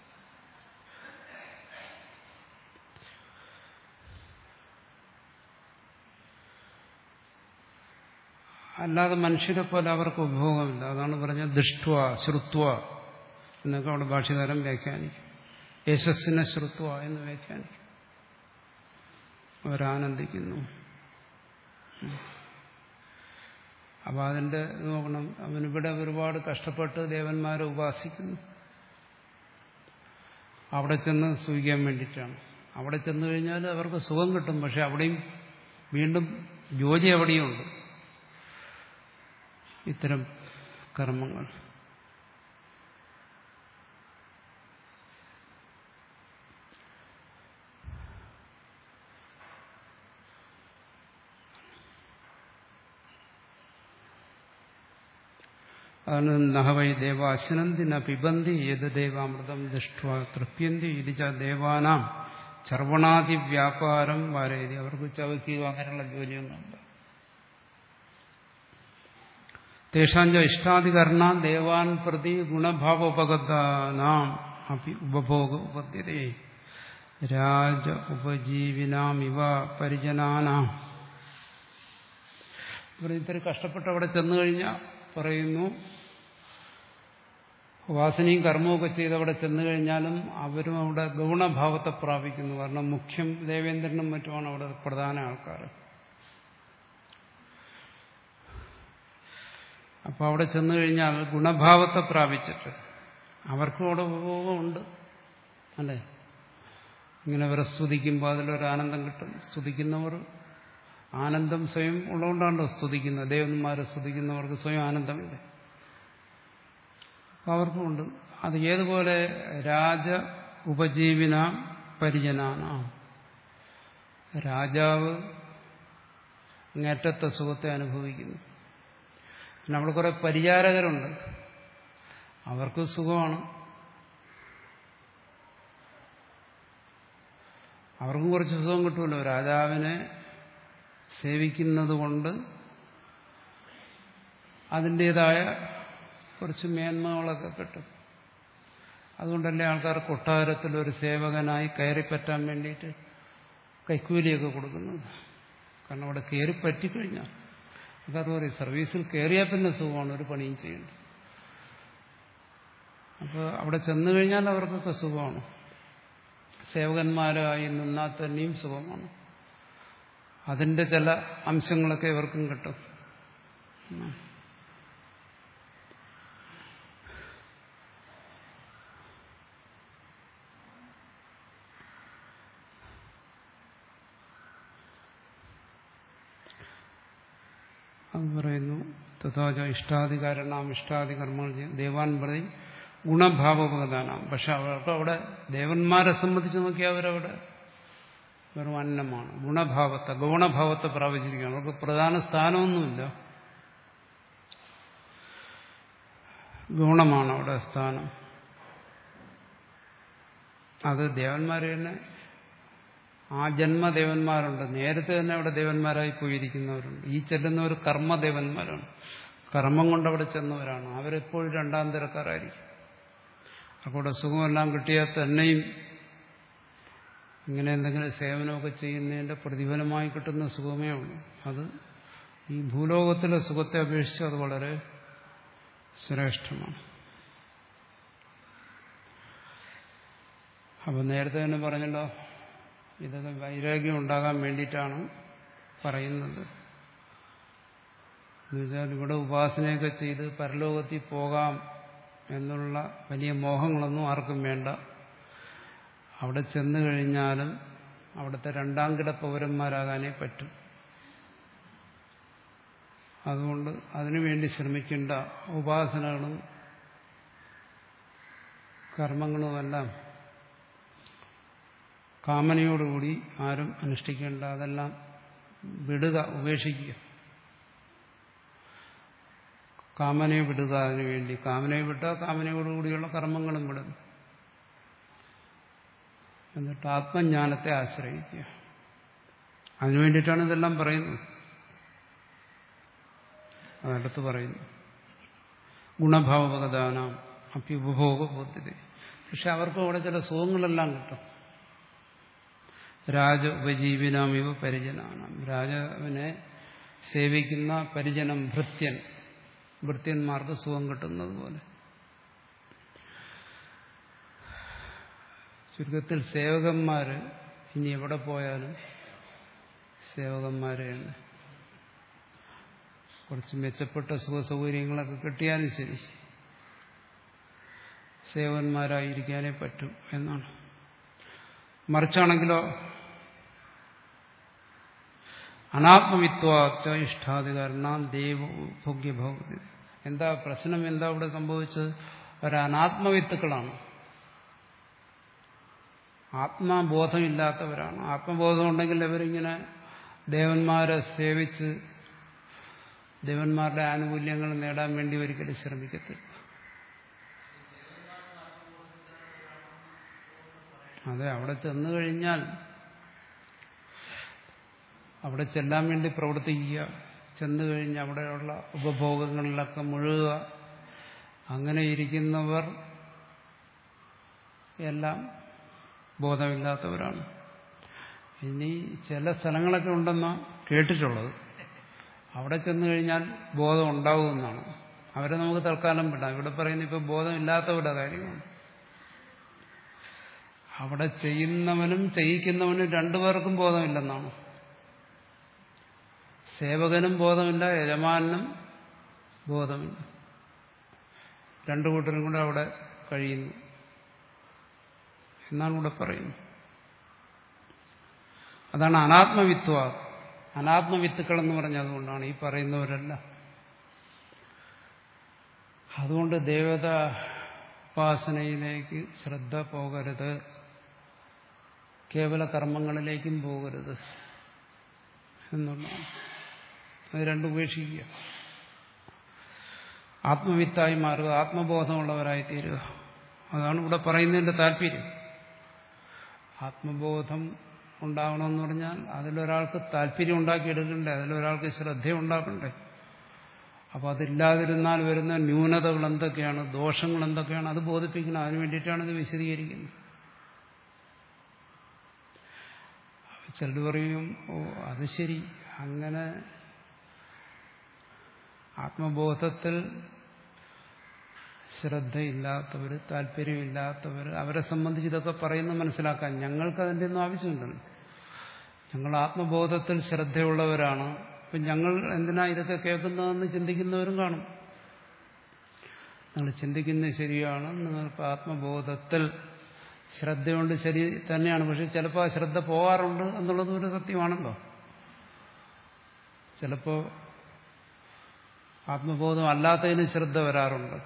അല്ലാതെ മനുഷ്യരെ പോലെ അവർക്ക് ഉപഭോഗമില്ല അതാണ് പറഞ്ഞത് ദുഷ്ട്വ ശ്രുത്വ എന്നൊക്കെ അവിടെ ഭാഷകാരൻ വ്യാഖ്യാനിക്കും യശസ്സിനെ ശ്രുത്വ എന്ന് വ്യാഖ്യാനിക്കും അവരാനന്ദിക്കുന്നു അപ്പൊ അതിന്റെ നോക്കണം അവനിവിടെ ഒരുപാട് കഷ്ടപ്പെട്ട് ദേവന്മാരെ ഉപാസിക്കുന്നു അവിടെ ചെന്ന് സൂഹിക്കാൻ വേണ്ടിയിട്ടാണ് അവിടെ ചെന്നു കഴിഞ്ഞാൽ അവർക്ക് സുഖം കിട്ടും പക്ഷെ അവിടെയും വീണ്ടും ജോലി അവിടെയുണ്ട് ഇത്തരം കർമ്മങ്ങൾ അതാണ് നഹവൈ ദേവ അശ്നന്തി ന പിബന്തി യത് ദേവാമൃതം ദുഷ്ട തൃപ്യന്തി ഇതിച്ച ദേവാനാം ചർവണാതി വ്യാപാരം വാരേതി അവർക്ക് ചവയ്ക്കുക അങ്ങനെയുള്ള ജോലിയൊന്നുമില്ല തേഷാഞ്ച ഇഷ്ടാധികരണ ദേവാൻ പ്രതി ഗുണഭാവോപഗതാനാം അപ്പി ഉപഭോഗ ഉപദ്ധ്യതേ രാജ ഉപജീവിനാം ഇവ പരിജനാനാം ഇവർ ഇത്തിരി കഷ്ടപ്പെട്ട് അവിടെ ചെന്നു കഴിഞ്ഞാൽ പറയുന്നു വാസനയും കർമ്മമൊക്കെ ചെയ്ത് അവിടെ ചെന്നു കഴിഞ്ഞാലും അവരും അവിടെ ഗുണഭാവത്തെ പ്രാപിക്കുന്നു കാരണം മുഖ്യം ദേവേന്ദ്രനും മറ്റുമാണ് അവിടെ പ്രധാന ആൾക്കാർ അപ്പോൾ അവിടെ ചെന്നു കഴിഞ്ഞാൽ ഗുണഭാവത്തെ പ്രാപിച്ചിട്ട് അവർക്കും അവിടെ ഉപഭോഗമുണ്ട് അല്ലേ ഇങ്ങനെ അവരെ സ്തുതിക്കുമ്പോൾ അതിലൊരു ആനന്ദം കിട്ടും സ്തുതിക്കുന്നവർ ആനന്ദം സ്വയം ഉള്ളതുകൊണ്ടാണല്ലോ സ്തുതിക്കുന്നത് ദേവന്മാരെ സ്തുതിക്കുന്നവർക്ക് സ്വയം ആനന്ദമില്ല അപ്പം അവർക്കുമുണ്ട് അത് ഏതുപോലെ രാജ ഉപജീവിന പരിജനാന രാജാവ് അങ്ങേറ്റത്തെ സുഖത്തെ അനുഭവിക്കുന്നു പിന്നെ അവിടെ കുറെ പരിചാരകരുണ്ട് അവർക്ക് സുഖമാണ് അവർക്കും കുറച്ച് സുഖം കിട്ടുമല്ലോ രാജാവിനെ സേവിക്കുന്നത് കൊണ്ട് അതിൻ്റെതായ കുറച്ച് മേന്മകളൊക്കെ കിട്ടും അതുകൊണ്ടല്ലേ ആൾക്കാർ കൊട്ടാരത്തിൽ ഒരു സേവകനായി കയറിപ്പറ്റാൻ വേണ്ടിയിട്ട് കൈക്കൂലിയൊക്കെ കൊടുക്കുന്നത് കാരണം അവിടെ കയറി പറ്റിക്കഴിഞ്ഞാൽ ആൾക്കാർ പറയും സർവീസിൽ കയറിയാൽ പിന്നെ സുഖമാണ് ഒരു പണിയും ചെയ്യേണ്ടത് അപ്പോൾ അവിടെ ചെന്നു കഴിഞ്ഞാൽ അവർക്കൊക്കെ സുഖമാണ് സേവകന്മാരായി നിന്നാൽ തന്നെയും സുഖമാണ് അതിന്റെ ചില അംശങ്ങളൊക്കെ ഇവർക്കും കിട്ടും അത് പറയുന്നു തഥാച ഇഷ്ടാധികാരണം ഇഷ്ടാദി കർമ്മങ്ങൾ ചെയ്യും ദേവാൻ പ്രതി ഗുണഭാവോപകഥാനാം പക്ഷെ അവർക്ക് അവിടെ ദേവന്മാരെ സംബന്ധിച്ച് നോക്കിയാൽ അവരവിടെ വെറും അന്നമാണ് ഗുണഭാവത്തെ ഗൗണഭാവത്തെ പ്രാപിച്ചിരിക്കുകയാണ് അവർക്ക് പ്രധാന സ്ഥാനമൊന്നുമില്ല ഗുണമാണ് അവിടെ സ്ഥാനം അത് ദേവന്മാർ തന്നെ ആ ജന്മദേവന്മാരുണ്ട് നേരത്തെ തന്നെ അവിടെ ദേവന്മാരായി പോയിരിക്കുന്നവരുണ്ട് ഈ ചെല്ലുന്നവർ കർമ്മദേവന്മാരാണ് കർമ്മം കൊണ്ട് അവിടെ ചെന്നവരാണ് അവരെപ്പോഴും രണ്ടാം തരക്കാരായിരിക്കും അവിടെ സുഖമെല്ലാം കിട്ടിയാൽ തന്നെയും ഇങ്ങനെ എന്തെങ്കിലും സേവനമൊക്കെ ചെയ്യുന്നതിന്റെ പ്രതിഫലമായി കിട്ടുന്ന സുഖമേ ഉള്ളൂ അത് ഈ ഭൂലോകത്തിലെ സുഖത്തെ അപേക്ഷിച്ച് അത് വളരെ ശ്രേഷ്ഠമാണ് അപ്പം നേരത്തെ തന്നെ പറഞ്ഞല്ലോ ഇതൊക്കെ വൈരാഗ്യം ഉണ്ടാകാൻ വേണ്ടിയിട്ടാണ് പറയുന്നത് എന്നുവെച്ചാൽ ഇവിടെ ഉപാസനയൊക്കെ ചെയ്ത് പരലോകത്തിൽ പോകാം എന്നുള്ള വലിയ മോഹങ്ങളൊന്നും ആർക്കും വേണ്ട അവിടെ ചെന്നു കഴിഞ്ഞാലും അവിടുത്തെ രണ്ടാം കിട പൗരന്മാരാകാനേ പറ്റും അതുകൊണ്ട് അതിനുവേണ്ടി ശ്രമിക്കേണ്ട ഉപാസനകളും കർമ്മങ്ങളുമെല്ലാം കാമനയോടുകൂടി ആരും അനുഷ്ഠിക്കേണ്ട അതെല്ലാം വിടുക ഉപേക്ഷിക്കുക കാമനയെ വിടുക അതിനു വേണ്ടി കാമനയെ വിട്ടാൽ കാമനയോടുകൂടിയുള്ള കർമ്മങ്ങളും വിടും എന്നിട്ട് ആത്മജ്ഞാനത്തെ ആശ്രയിക്കുക അതിനു വേണ്ടിയിട്ടാണ് ഇതെല്ലാം പറയുന്നത് അതടുത്ത് പറയുന്നു ഗുണഭാവപകദാനം അഭ്യുപഭോഗ ബോധ്യത പക്ഷെ അവർക്ക് അവിടെ ചില സുഖങ്ങളെല്ലാം കിട്ടും രാജ ഉപജീവിനാമിവ പരിജനാണ് രാജാവിനെ സേവിക്കുന്ന പരിജനം ഭൃത്യൻ ഭൃത്യന്മാർക്ക് സുഖം കിട്ടുന്നത് പോലെ ചുരുക്കത്തിൽ സേവകന്മാര് ഇനി എവിടെ പോയാലും സേവകന്മാരെയാണ് കുറച്ച് മെച്ചപ്പെട്ട സുഖ സൗകര്യങ്ങളൊക്കെ കിട്ടിയാലും ശരി സേവന്മാരായിരിക്കാനേ പറ്റും എന്നാണ് മറിച്ചാണെങ്കിലോ അനാത്മവിത്വാച്ച ഇഷ്ടാധികാരണ ദേവ ഭോഗ്യഭോഗ്യ എന്താ പ്രശ്നം എന്താ ഇവിടെ സംഭവിച്ചത് ഒരനാത്മവിത്തുക്കളാണ് ആത്മബോധമില്ലാത്തവരാണ് ആത്മബോധം ഉണ്ടെങ്കിൽ അവരിങ്ങനെ ദേവന്മാരെ സേവിച്ച് ദേവന്മാരുടെ ആനുകൂല്യങ്ങൾ നേടാൻ വേണ്ടി ഒരിക്കലും ശ്രമിക്കത്തില്ല അതെ അവിടെ ചെന്നു കഴിഞ്ഞാൽ അവിടെ ചെല്ലാൻ വേണ്ടി പ്രവർത്തിക്കുക ചെന്നു കഴിഞ്ഞ് അവിടെയുള്ള ഉപഭോഗങ്ങളിലൊക്കെ മുഴുകുക അങ്ങനെ ഇരിക്കുന്നവർ എല്ലാം ബോധമില്ലാത്തവരാണ് ഇനി ചില സ്ഥലങ്ങളൊക്കെ ഉണ്ടെന്നാ കേട്ടിട്ടുള്ളത് അവിടെ ചെന്നു കഴിഞ്ഞാൽ ബോധം ഉണ്ടാവുമെന്നാണ് അവരെ നമുക്ക് തൽക്കാലം വിടാം ഇവിടെ പറയുന്ന ഇപ്പോൾ ബോധമില്ലാത്തവരുടെ കാര്യമാണ് അവിടെ ചെയ്യുന്നവനും ചെയ്യിക്കുന്നവനും രണ്ടുപേർക്കും ബോധമില്ലെന്നാണ് സേവകനും ബോധമില്ല യജമാനും ബോധമില്ല രണ്ടു കൂട്ടരും കൂടെ അവിടെ കഴിയുന്നു എന്നാണ് ഇവിടെ പറയുന്നത് അതാണ് അനാത്മവിത്വ അനാത്മവിത്തുക്കൾ എന്ന് പറഞ്ഞതുകൊണ്ടാണ് ഈ പറയുന്നവരല്ല അതുകൊണ്ട് ദേവത ഉപാസനയിലേക്ക് ശ്രദ്ധ പോകരുത് കേവല കർമ്മങ്ങളിലേക്കും പോകരുത് എന്നുള്ളതാണ് അത് രണ്ടും ഉപേക്ഷിക്കുക ആത്മവിത്തായി മാറുക ആത്മബോധമുള്ളവരായി തീരുക അതാണ് ഇവിടെ പറയുന്നതിന്റെ താല്പര്യം ആത്മബോധം ഉണ്ടാവണമെന്ന് പറഞ്ഞാൽ അതിലൊരാൾക്ക് താല്പര്യം ഉണ്ടാക്കിയെടുക്കണ്ടേ അതിലൊരാൾക്ക് ശ്രദ്ധ ഉണ്ടാക്കണ്ടേ അപ്പോൾ അതില്ലാതിരുന്നാൽ വരുന്ന ന്യൂനതകൾ എന്തൊക്കെയാണ് ദോഷങ്ങൾ എന്തൊക്കെയാണ് അത് ബോധിപ്പിക്കണം അതിനു വേണ്ടിയിട്ടാണ് ഇത് വിശദീകരിക്കുന്നത് ചിലർ പറയും ഓ അത് ശരി അങ്ങനെ ആത്മബോധത്തിൽ ശ്രദ്ധയില്ലാത്തവർ താല്പര്യമില്ലാത്തവർ അവരെ സംബന്ധിച്ച് ഇതൊക്കെ പറയുന്നത് മനസ്സിലാക്കാൻ ഞങ്ങൾക്ക് അതിൻ്റെ ഒന്നും ആവശ്യമില്ലല്ലോ ഞങ്ങൾ ആത്മബോധത്തിൽ ശ്രദ്ധയുള്ളവരാണ് അപ്പം ഞങ്ങൾ എന്തിനാ ഇതൊക്കെ കേൾക്കുന്നതെന്ന് ചിന്തിക്കുന്നവരും കാണും നിങ്ങൾ ചിന്തിക്കുന്നത് ശരിയാണ് നിങ്ങൾക്ക് ആത്മബോധത്തിൽ ശ്രദ്ധയുണ്ട് ശരി തന്നെയാണ് പക്ഷെ ചിലപ്പോൾ ആ ശ്രദ്ധ പോകാറുണ്ട് എന്നുള്ളത് ഒരു സത്യമാണല്ലോ ചിലപ്പോൾ ആത്മബോധം അല്ലാത്തതിന് ശ്രദ്ധ വരാറുണ്ട്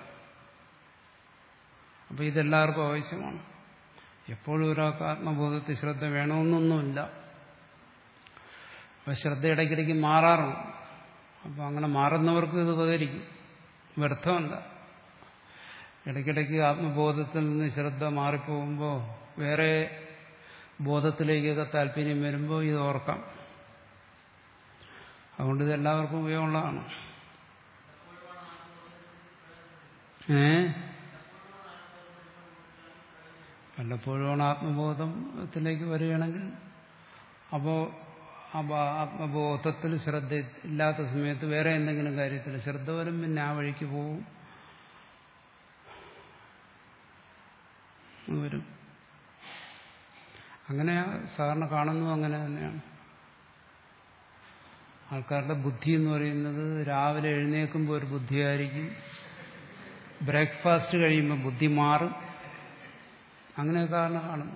അപ്പോൾ ഇതെല്ലാവർക്കും ആവശ്യമാണ് എപ്പോഴും ഒരാൾക്ക് ആത്മബോധത്തിൽ ശ്രദ്ധ വേണമെന്നൊന്നുമില്ല അപ്പം ശ്രദ്ധ ഇടയ്ക്കിടയ്ക്ക് മാറാറുണ്ട് അപ്പോൾ അങ്ങനെ മാറുന്നവർക്ക് ഇത് ഉപകരിക്കും വ്യർത്ഥമല്ല ഇടയ്ക്കിടയ്ക്ക് ആത്മബോധത്തിൽ നിന്ന് ശ്രദ്ധ മാറിപ്പോകുമ്പോൾ വേറെ ബോധത്തിലേക്കൊക്കെ താല്പര്യം വരുമ്പോൾ ഇത് ഓർക്കാം അതുകൊണ്ട് ഇത് എല്ലാവർക്കും ഉപയോഗമുള്ളതാണ് ഏ വല്ലപ്പോഴുമാണ് ആത്മബോധത്തിലേക്ക് വരികയാണെങ്കിൽ അപ്പോൾ ആത്മബോധത്തിൽ ശ്രദ്ധ ഇല്ലാത്ത സമയത്ത് വേറെ എന്തെങ്കിലും കാര്യത്തിൽ ശ്രദ്ധ വരും പിന്നെ ആ വഴിക്ക് പോവും വരും അങ്ങനെ സാധാരണ കാണുന്നു അങ്ങനെ തന്നെയാണ് ആൾക്കാരുടെ ബുദ്ധി എന്ന് പറയുന്നത് രാവിലെ എഴുന്നേൽക്കുമ്പോൾ ഒരു ബുദ്ധിയായിരിക്കും ബ്രേക്ക്ഫാസ്റ്റ് കഴിയുമ്പോൾ ബുദ്ധി മാറും അങ്ങനെ സാധാരണ കാണുന്നു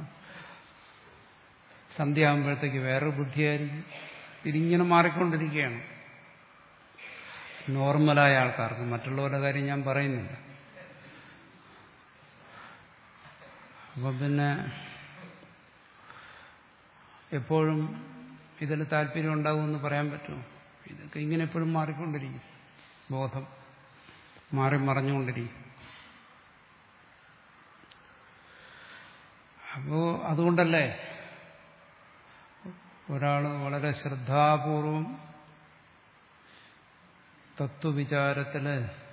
സന്ധ്യ ആകുമ്പോഴത്തേക്ക് വേറൊരു ബുദ്ധിയായിരിക്കും ഇതിങ്ങനെ മാറിക്കൊണ്ടിരിക്കുകയാണ് നോർമലായ ആൾക്കാർക്ക് മറ്റുള്ളവരുടെ കാര്യം ഞാൻ പറയുന്നില്ല അപ്പം പിന്നെ എപ്പോഴും ഇതിൽ താല്പര്യം ഉണ്ടാകുമെന്ന് പറയാൻ പറ്റുമോ ഇതൊക്കെ ഇങ്ങനെ എപ്പോഴും മാറിക്കൊണ്ടിരിക്കും ബോധം മാറി മറഞ്ഞുകൊണ്ടിരിക്കും അപ്പോ അതുകൊണ്ടല്ലേ ഒരാൾ വളരെ ശ്രദ്ധാപൂർവം തത്വവിചാരത്തില്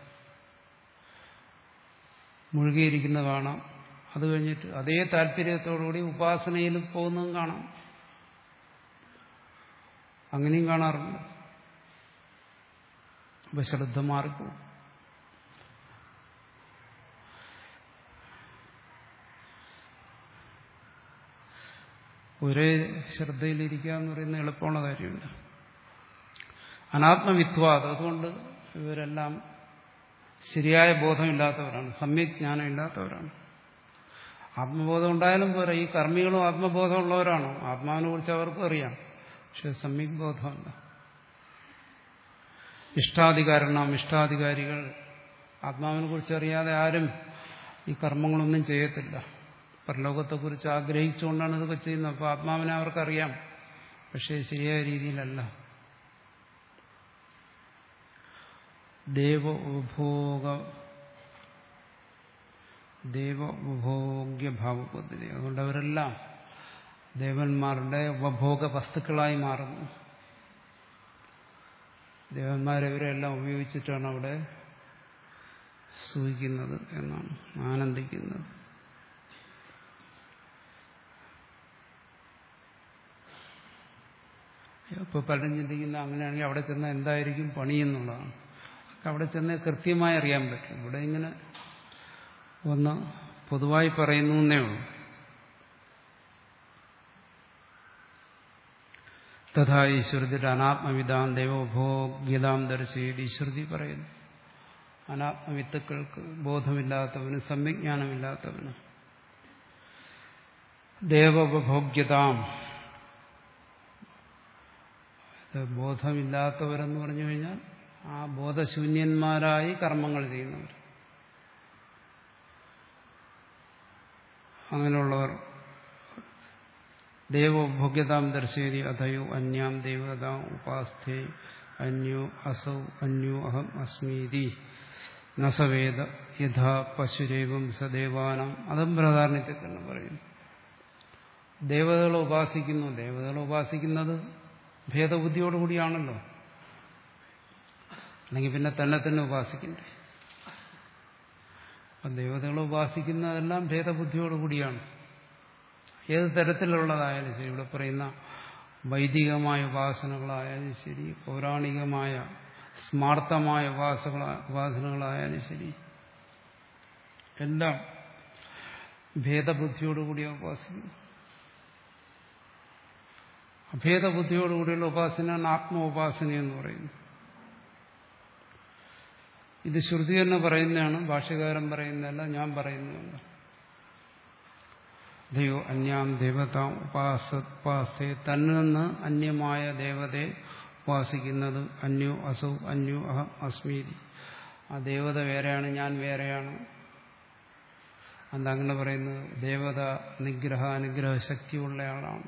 മുഴുകിയിരിക്കുന്നത് കാണാം അത് കഴിഞ്ഞിട്ട് അതേ താല്പര്യത്തോടുകൂടി ഉപാസനയിൽ പോകുന്നതും കാണാം അങ്ങനെയും കാണാറുണ്ട് അപ്പൊ ശ്രദ്ധ മാറിപ്പോകും ഒരേ ശ്രദ്ധയിലിരിക്കുക എന്ന് പറയുന്ന എളുപ്പമുള്ള കാര്യമുണ്ട് അനാത്മവിത്വാദം അതുകൊണ്ട് ഇവരെല്ലാം ശരിയായ ബോധമില്ലാത്തവരാണ് സമ്യക് ജ്ഞാനം ഇല്ലാത്തവരാണ് ആത്മബോധം ഉണ്ടായാലും പോരാ ഈ കർമ്മികളും ആത്മബോധമുള്ളവരാണോ ആത്മാവിനെ കുറിച്ച് അവർക്കും അറിയാം പക്ഷെ സമ്യക് ബോധമല്ല ഇഷ്ടാധികാരണം ഇഷ്ടാധികാരികൾ ആത്മാവിനെ കുറിച്ച് അറിയാതെ ആരും ഈ കർമ്മങ്ങളൊന്നും ചെയ്യത്തില്ല പരലോകത്തെക്കുറിച്ച് ആഗ്രഹിച്ചുകൊണ്ടാണ് ഇതൊക്കെ ചെയ്യുന്നത് അപ്പോൾ ആത്മാവിനെ അവർക്കറിയാം പക്ഷേ ശരിയായ രീതിയിലല്ല ദേവ ഉപഭോഗ ദേവ ഉപഭോഗ്യ ഭാവപദ്ധതി അതുകൊണ്ട് അവരെല്ലാം ദേവന്മാരുടെ ഉപഭോഗ വസ്തുക്കളായി മാറുന്നു ദേവന്മാരവരെല്ലാം ഉപയോഗിച്ചിട്ടാണ് അവിടെ സൂഹിക്കുന്നത് എന്നാണ് ആനന്ദിക്കുന്നത് ഇപ്പോൾ പലരും ചിന്തിക്കുന്ന അങ്ങനെയാണെങ്കിൽ അവിടെ ചെന്നാൽ എന്തായിരിക്കും പണി എന്നുള്ളതാണ് അവിടെ ചെന്ന് കൃത്യമായി അറിയാൻ പറ്റും ഇവിടെ ഇങ്ങനെ ഒന്ന് പൊതുവായി പറയുന്നു എന്നേ ഉള്ളൂ തഥാ ഈശ്വരത്തിൽ അനാത്മവിധാം ദൈവഭോഗ്യതാം ദർശയത് ഈശ്വരതി പറയുന്നു അനാത്മവിത്തുക്കൾക്ക് ബോധമില്ലാത്തവന് സമ്യജ്ഞാനമില്ലാത്തവന് ദേവോപഭോഗ്യതാം ബോധമില്ലാത്തവരെന്ന് പറഞ്ഞു കഴിഞ്ഞാൽ ആ ബോധശൂന്യന്മാരായി കർമ്മങ്ങൾ ചെയ്യുന്നവർ അങ്ങനെയുള്ളവർ ദേവോഭോഗ്യതാം ദർശയതി അഥയോ അന്യാം ദേവതാം ഉപാസ്ഥേ അന്യോ അസൗ അന്യോ അഹം അസ്മീതി നസവേദ യഥാ പശുരേവം സദേവാനം അതും പ്രധാരണത്തിൽ തന്നെ പറയുന്നു ദേവതകളെ ഉപാസിക്കുന്നു ദേവതകളെ ഉപാസിക്കുന്നത് ഭേദബുദ്ധിയോടുകൂടിയാണല്ലോ അല്ലെങ്കിൽ പിന്നെ തന്നെ തന്നെ ഉപാസിക്കണ്ടേ അപ്പം ദേവതകളെ ഉപാസിക്കുന്നതെല്ലാം ഭേദബുദ്ധിയോടുകൂടിയാണ് ഏത് തരത്തിലുള്ളതായാലും ശരി ഇവിടെ പറയുന്ന വൈദികമായ ഉപാസനകളായാലും ശരി പൗരാണികമായ സ്മാർത്ഥമായ ഉപാസകള ഉപാസനകളായാലും ശരി എല്ലാം ഭേദബുദ്ധിയോടുകൂടിയ ഉപാസിക്കുന്നു അഭേദബുദ്ധിയോടുകൂടിയുള്ള ഉപാസനയാണ് ആത്മോപാസന എന്ന് പറയുന്നത് ഇത് ശ്രുതി തന്നെ പറയുന്നതാണ് ഭാഷ്യകാരൻ പറയുന്നതല്ല ഞാൻ പറയുന്നതല്ല ദയോ അന്യാം ദേവത ഉപാസ ഉപാസത്തെ തന്നിൽ നിന്ന് അന്യമായ ദേവതയെ ഉപാസിക്കുന്നത് അന്യോ അസൗ അന്യോ അഹം അസ്മീതി ആ ദേവത വേറെയാണ് ഞാൻ വേറെയാണ് എന്താ അങ്ങനെ പറയുന്നത് ദേവത നിഗ്രഹ അനുഗ്രഹ ശക്തിയുള്ളയാളാണ്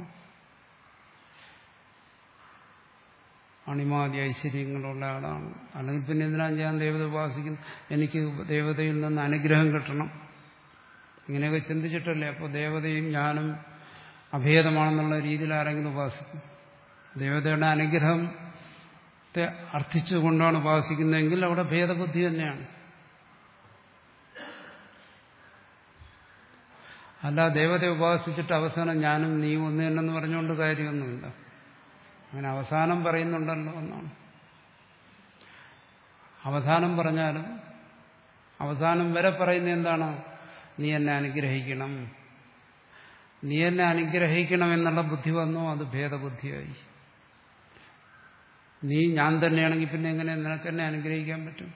അണിമാതി ഐശ്വര്യങ്ങളുള്ള ആളാണ് അല്ലെങ്കിൽ പിന്നെ എന്തിനാണ് ഞാൻ ദേവത ഉപാസിക്കുന്നു എനിക്ക് ദേവതയിൽ നിന്ന് അനുഗ്രഹം കിട്ടണം ഇങ്ങനെയൊക്കെ ചിന്തിച്ചിട്ടല്ലേ അപ്പോൾ ദേവതയും ഞാനും അഭേദമാണെന്നുള്ള രീതിയിൽ ആരെങ്കിലും ഉപാസിക്കും ദേവതയുടെ അനുഗ്രഹത്തെ അർത്ഥിച്ചുകൊണ്ടാണ് ഉപാസിക്കുന്നതെങ്കിൽ അവിടെ ഭേദബുദ്ധി തന്നെയാണ് അല്ല ദേവതയെ ഉപാസിച്ചിട്ട് അവസാനം ഞാനും നീയും ഒന്ന് തന്നെന്ന് പറഞ്ഞുകൊണ്ട് കാര്യമൊന്നുമില്ല അങ്ങനെ അവസാനം പറയുന്നുണ്ടല്ലോ എന്നാണ് അവസാനം പറഞ്ഞാലും അവസാനം വരെ പറയുന്ന എന്താണ് നീ എന്നെ അനുഗ്രഹിക്കണം നീ എന്നെ അനുഗ്രഹിക്കണം എന്നുള്ള ബുദ്ധി വന്നു അത് ഭേദബുദ്ധിയായി നീ ഞാൻ തന്നെയാണെങ്കിൽ പിന്നെ എങ്ങനെ നിനക്ക് എന്നെ അനുഗ്രഹിക്കാൻ പറ്റും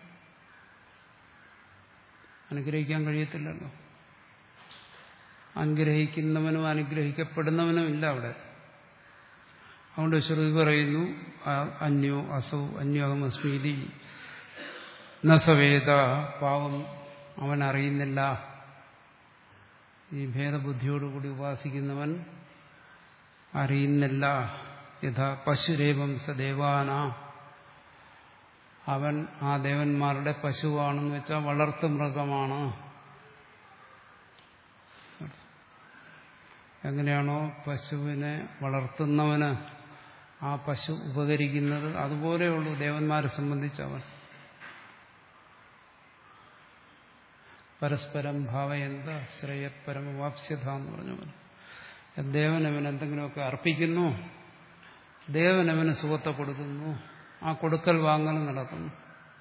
അനുഗ്രഹിക്കാൻ കഴിയത്തില്ലല്ലോ അനുഗ്രഹിക്കുന്നവനും അനുഗ്രഹിക്കപ്പെടുന്നവനും ഇല്ല അവിടെ അതുകൊണ്ട് ശ്രുതി പറയുന്നു അന്യോ അസൗ അന്യോഹമസ്മീതി നസവേദ പാവം അവൻ അറിയുന്നില്ല ഈ ഭേദബുദ്ധിയോടുകൂടി ഉപാസിക്കുന്നവൻ അറിയുന്നില്ല യഥാ പശുരേവം സദേവാന അവൻ ആ ദേവന്മാരുടെ പശുവാണെന്ന് വെച്ചാൽ വളർത്തു മൃഗമാണ് എങ്ങനെയാണോ പശുവിനെ വളർത്തുന്നവന് ആ പശു ഉപകരിക്കുന്നത് അതുപോലെയുള്ളൂ ദേവന്മാരെ സംബന്ധിച്ച് അവൻ പരസ്പരം ഭാവയന്ത ശ്രേയപരമവാപ്സ്യത എന്ന് പറഞ്ഞവൻ ദേവൻ അവൻ എന്തെങ്കിലുമൊക്കെ അർപ്പിക്കുന്നു ദേവൻ അവന് സുഖത്തെ കൊടുക്കുന്നു ആ കൊടുക്കൽ വാങ്ങൽ നടക്കുന്നു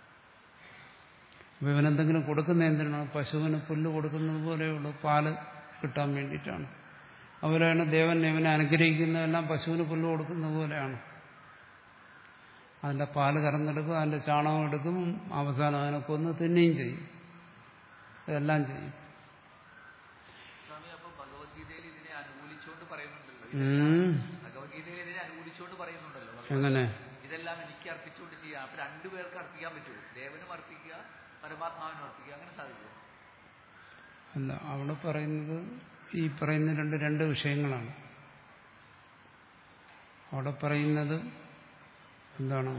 അപ്പൊ ഇവനെന്തെങ്കിലും കൊടുക്കുന്ന എന്തിനാണ് പശുവിന് പുല്ല് കൊടുക്കുന്നത് പോലെയുള്ളൂ പാല് കിട്ടാൻ വേണ്ടിയിട്ടാണ് അതുപോലെയാണ് ദേവൻ ഇവനെ അനുഗ്രഹിക്കുന്നതെല്ലാം പശുവിന് പുല്ല് കൊടുക്കുന്ന പോലെയാണ് അതിന്റെ പാല് കറന്നെടുക്കും അതിന്റെ ചാണകം എടുക്കും അവസാനം അതിനെ കൊന്ന് തിന്നുകയും ചെയ്യും ഇതെല്ലാം ചെയ്യും സ്വാമി അപ്പൊ ഭഗവത്ഗീതയിൽ ഇതിനെ അനുകൂലിച്ചുകൊണ്ട് പറയുന്നുണ്ടല്ലോ ഉം. ഭഗവത്ഗീതയിൽ ഇതിനെ അനുകൂലിച്ചുകൊണ്ട് പറയുന്നുണ്ടല്ലോ എങ്ങനെ ഇതെല്ലാം എനിക്ക് അർപ്പിച്ചുകൊണ്ട് ചെയ്യാം അപ്പൊ രണ്ടുപേർക്ക് അർപ്പിക്കാൻ പറ്റുമോ ദേവനും അർപ്പിക്കുക പരമാത്മാവിനും അർപ്പിക്കുക അങ്ങനെ സാധിക്കുമോ അല്ല അവിടെ പറയുന്നത് ഈ പറയുന്ന രണ്ട് രണ്ട് വിഷയങ്ങളാണ് അവിടെ പറയുന്നത് എന്താണ്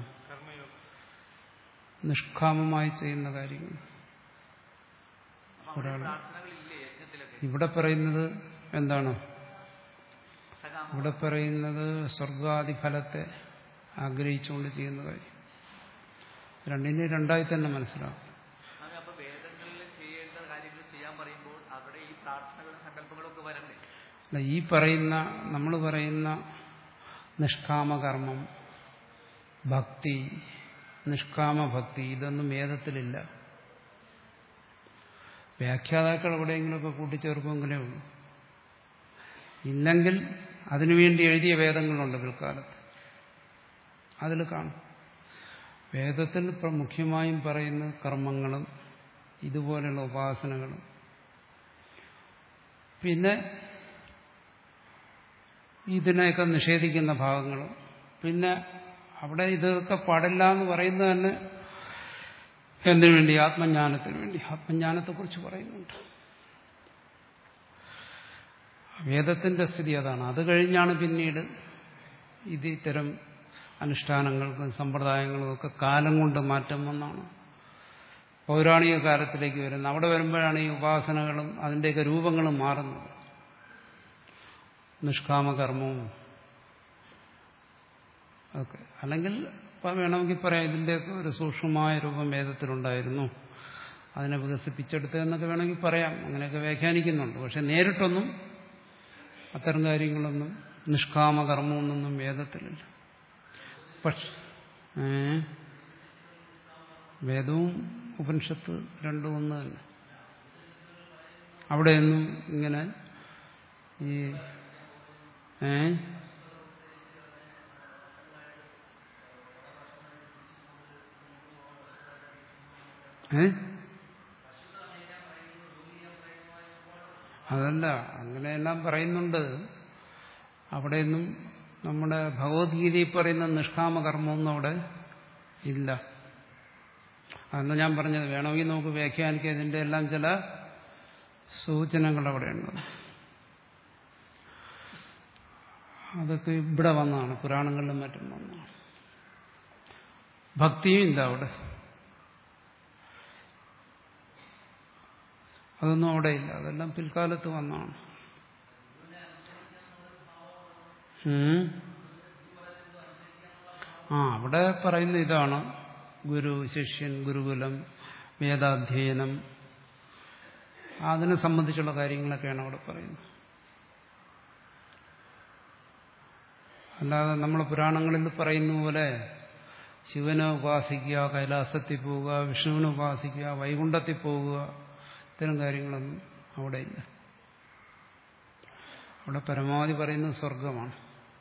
നിഷ്കാമമായി ചെയ്യുന്ന കാര്യങ്ങൾ അപ്പൊ അവിടെ ഒരാൾ പ്രാർത്ഥനകളില്ലേ യജ്ഞത്തിലൊക്കെ ഇവിടെ പറയുന്നത് എന്താണ് സകാമ ഇവിടെ പറയുന്നത് സ്വർഗാദി ഫലത്തെ ആഗ്രഹിച്ചുകൊണ്ട് ചെയ്യുന്ന കാര്യം രണ്ടിനെ രണ്ടായി തന്നെ മനസ്സിലാക്കും സ്വാമി അപ്പൊ വേദങ്ങളിൽ ചെയ്യേണ്ട കാര്യങ്ങൾ ചെയ്യാൻ പറയുമ്പോൾ അവിടെ ഈ പ്രാർത്ഥനകളും സങ്കല്പങ്ങളും ഒക്കെ വരണ്ടേ അല്ല, ഈ പറയുന്ന നമ്മൾ പറയുന്ന നിഷ്കാമകർമ്മം ഭക്തി നിഷ്കാമ ഭക്തി ഇതൊന്നും വേദത്തിലില്ല വ്യാഖ്യാതാക്കൾ എവിടെയെങ്കിലുമൊക്കെ കൂട്ടിച്ചേർക്കുമെങ്കിലേ ഉള്ളൂ ഇല്ലെങ്കിൽ അതിനുവേണ്ടി എഴുതിയ വേദങ്ങളുണ്ട് പിൽക്കാലത്ത് അതിൽ കാണും വേദത്തിൽ പ്ര- മുഖ്യമായും പറയുന്ന കർമ്മങ്ങളും ഇതുപോലെയുള്ള ഉപാസനകളും പിന്നെ ഇതിനെയൊക്കെ നിഷേധിക്കുന്ന ഭാഗങ്ങളും പിന്നെ അവിടെ ഇതൊക്കെ പാടില്ല എന്ന് പറയുന്നത് തന്നെ എന്തിനു വേണ്ടി ആത്മജ്ഞാനത്തിന് വേണ്ടി ആത്മജ്ഞാനത്തെക്കുറിച്ച് പറയുന്നുണ്ട് വേദത്തിന്റെ സ്ഥിതി അതാണ് അത് കഴിഞ്ഞാണ് പിന്നീട് ഇത് ഇത്തരം അനുഷ്ഠാനങ്ങൾക്കും സമ്പ്രദായങ്ങളും ഒക്കെ കാലം കൊണ്ട് മാറ്റം വന്നാണ് പൗരാണിക കാലത്തിലേക്ക് വരുന്നത് അവിടെ വരുമ്പോഴാണ് ഈ ഉപാസനകളും അതിൻ്റെയൊക്കെ രൂപങ്ങളും മാറുന്നത് നിഷ്കാമകർമ്മവും ഒക്കെ അല്ലെങ്കിൽ ഇപ്പം വേണമെങ്കിൽ പറയാം ഇതിൻ്റെയൊക്കെ ഒരു സൂക്ഷ്മമായ രൂപം വേദത്തിലുണ്ടായിരുന്നു അതിനെ വികസിപ്പിച്ചെടുത്തതെന്നൊക്കെ വേണമെങ്കിൽ പറയാം അങ്ങനെയൊക്കെ വ്യാഖ്യാനിക്കുന്നുണ്ട് പക്ഷെ നേരിട്ടൊന്നും അത്തരം കാര്യങ്ങളൊന്നും നിഷ്കാമകർമ്മമൊന്നും വേദത്തിലില്ല പക്ഷെ ഏ? വേദവും ഉപനിഷത്ത് രണ്ടും ഒന്ന് തന്നെ അവിടെയൊന്നും ഇങ്ങനെ ഈ ഏ ഏ അതല്ല അങ്ങനെയെല്ലാം പറയുന്നുണ്ട് അവിടെയൊന്നും നമ്മുടെ ഭഗവത്ഗീതയിൽ പറയുന്ന നിഷ്കാമകർമ്മമൊന്നും അവിടെ ഇല്ല അതെന്ന് ഞാൻ പറഞ്ഞത് വേണമെങ്കിൽ നമുക്ക് വ്യാഖ്യാനിക്കാം ഇതിന്റെ എല്ലാം ചില സൂചനകൾ അവിടെയുണ്ട് അതൊക്കെ ഇവിടെ വന്നതാണ് പുരാണങ്ങളിലും മറ്റും വന്നതാണ് ഭക്തിയും ഇല്ല അവിടെ അതൊന്നും അവിടെ ഇല്ല അതെല്ലാം പിൽക്കാലത്ത് വന്നതാണ് ഉം. ആ അവിടെ പറയുന്ന ഇതാണ് ഗുരു ശിഷ്യൻ ഗുരുകുലം വേദാധ്യയനം അതിനെ സംബന്ധിച്ചുള്ള കാര്യങ്ങളൊക്കെയാണ് അവിടെ പറയുന്നത് അല്ലാതെ നമ്മൾ പുരാണങ്ങളിൽ പറയുന്ന പോലെ ശിവനെ ഉപാസിക്കുക കൈലാസത്തിൽ പോവുക വിഷ്ണുവിനെ ഉപാസിക്കുക വൈകുണ്ഠത്തിൽ പോവുക ഇത്തരം കാര്യങ്ങളൊന്നും അവിടെ ഇല്ല അവിടെ പരമാവധി പറയുന്നത് സ്വർഗമാണ്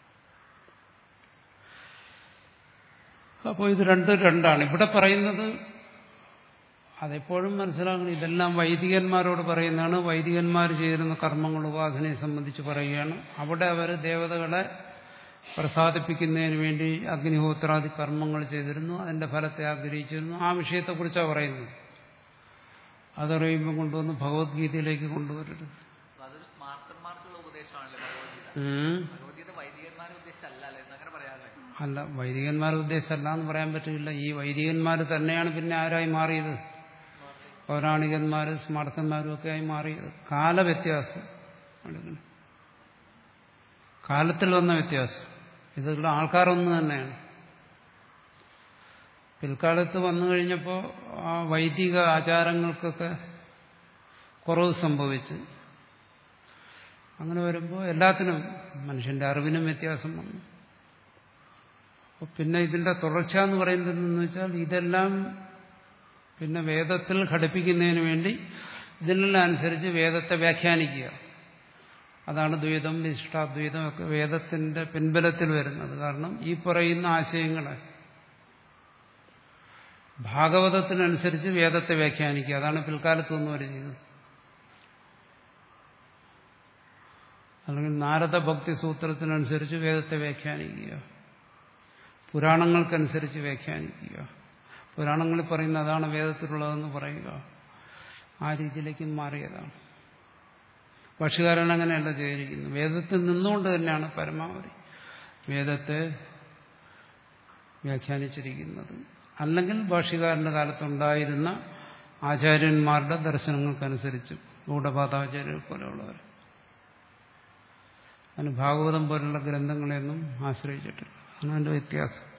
അപ്പോൾ ഇത് രണ്ട് രണ്ടാണ് ഇവിടെ പറയുന്നത് അതെപ്പോഴും മനസ്സിലാക്കണം ഇതെല്ലാം വൈദികന്മാരോട് പറയുന്നതാണ് വൈദികന്മാർ ചെയ്തിരുന്ന കർമ്മങ്ങൾ ഉപാസനയെ സംബന്ധിച്ച് പറയുകയാണ് അവിടെ അവർ ദേവതകളെ പ്രസാദിപ്പിക്കുന്നതിന് വേണ്ടി അഗ്നിഹോത്രാദി കർമ്മങ്ങൾ ചെയ്തിരുന്നു അതിന്റെ ഫലത്തെ ആഗ്രഹിച്ചിരുന്നു ആ വിഷയത്തെക്കുറിച്ചാണ് പറയുന്നത് അതറിയുമ്പോൾ കൊണ്ടുവന്ന് ഭഗവത്ഗീതയിലേക്ക് കൊണ്ടുവരരുത് അപ്പൊ അതൊരു സ്മാർട്ടന്മാർക്കുള്ള ഉപദേശമാണല്ലോ ഭഗവത്ഗീത ഉം. ഭഗവത്ഗീത വൈദികന്മാരെ ഉദ്ദേശിച്ചല്ല അല്ലേ എന്നങ്ങനെ പറയാല്ലേ അല്ല വൈദികന്മാരുടെ ഉദ്ദേശമല്ല എന്ന് പറയാൻ പറ്റില്ല ഈ വൈദികന്മാർ തന്നെയാണ് പിന്നെ ആരായി മാറിയത് പൗരാണികന്മാരും സ്മാർത്ഥന്മാരും ഒക്കെ ആയി മാറിയത് കാലവ്യത്യാസം എടുക്കണം കാലത്തിൽ വന്ന വ്യത്യാസം ഇതുള്ള ആൾക്കാരൊന്നു തന്നെയാണ് പിൽക്കാലത്ത് വന്നു കഴിഞ്ഞപ്പോൾ ആ വൈദിക ആചാരങ്ങൾക്കൊക്കെ കുറവ് സംഭവിച്ച് അങ്ങനെ വരുമ്പോൾ എല്ലാത്തിനും മനുഷ്യന്റെ അറിവിനും വ്യത്യാസം വന്നു അപ്പോൾ പിന്നെ ഇതിന്റെ തുടർച്ച എന്ന് പറയുന്നത് എന്തെന്ന് വെച്ചാൽ ഇതെല്ലാം പിന്നെ വേദത്തിൽ ഘടിപ്പിക്കുന്നതിന് വേണ്ടി ഇതിനെല്ലാം അനുസരിച്ച് വേദത്തെ വ്യാഖ്യാനിക്കുക അതാണ് ദ്വൈതം വിശിഷ്ടാദ്വൈതം ഒക്കെ വേദത്തിന്റെ പിൻബലത്തിൽ വരുന്നത് കാരണം ഈ പറയുന്ന ആശയങ്ങളെ ഭാഗവതത്തിനനുസരിച്ച് വേദത്തെ വ്യാഖ്യാനിക്കുക അതാണ് പിൽക്കാലത്ത് വന്നവർ ചെയ്യുന്നത് അല്ലെങ്കിൽ നാരദ ഭക്തി സൂത്രത്തിനനുസരിച്ച് വേദത്തെ വ്യാഖ്യാനിക്കുക പുരാണങ്ങൾക്കനുസരിച്ച് വ്യാഖ്യാനിക്കുക പുരാണങ്ങളിൽ പറയുന്ന അതാണ് വേദത്തിലുള്ളതെന്ന് പറയുക ആ രീതിയിലേക്ക് മാറിയതാണ് ഭാഷകാരൻ അങ്ങനെയല്ല ചെയ്തിരിക്കുന്നത് വേദത്തിൽ നിന്നുകൊണ്ട് തന്നെയാണ് പരമാവധി വേദത്തെ വ്യാഖ്യാനിച്ചിരിക്കുന്നത് അല്ലെങ്കിൽ ഭാഷ്യകാരന്റെ കാലത്തുണ്ടായിരുന്ന ആചാര്യന്മാരുടെ ദർശനങ്ങൾക്കനുസരിച്ച് ഗൂഢപാതാചാര്യർ പോലെയുള്ളവർ അതിന് ഭാഗവതം പോലുള്ള ഗ്രന്ഥങ്ങളെയൊന്നും ആശ്രയിച്ചിട്ടില്ല അതാണ് അതിന്റെ വ്യത്യാസം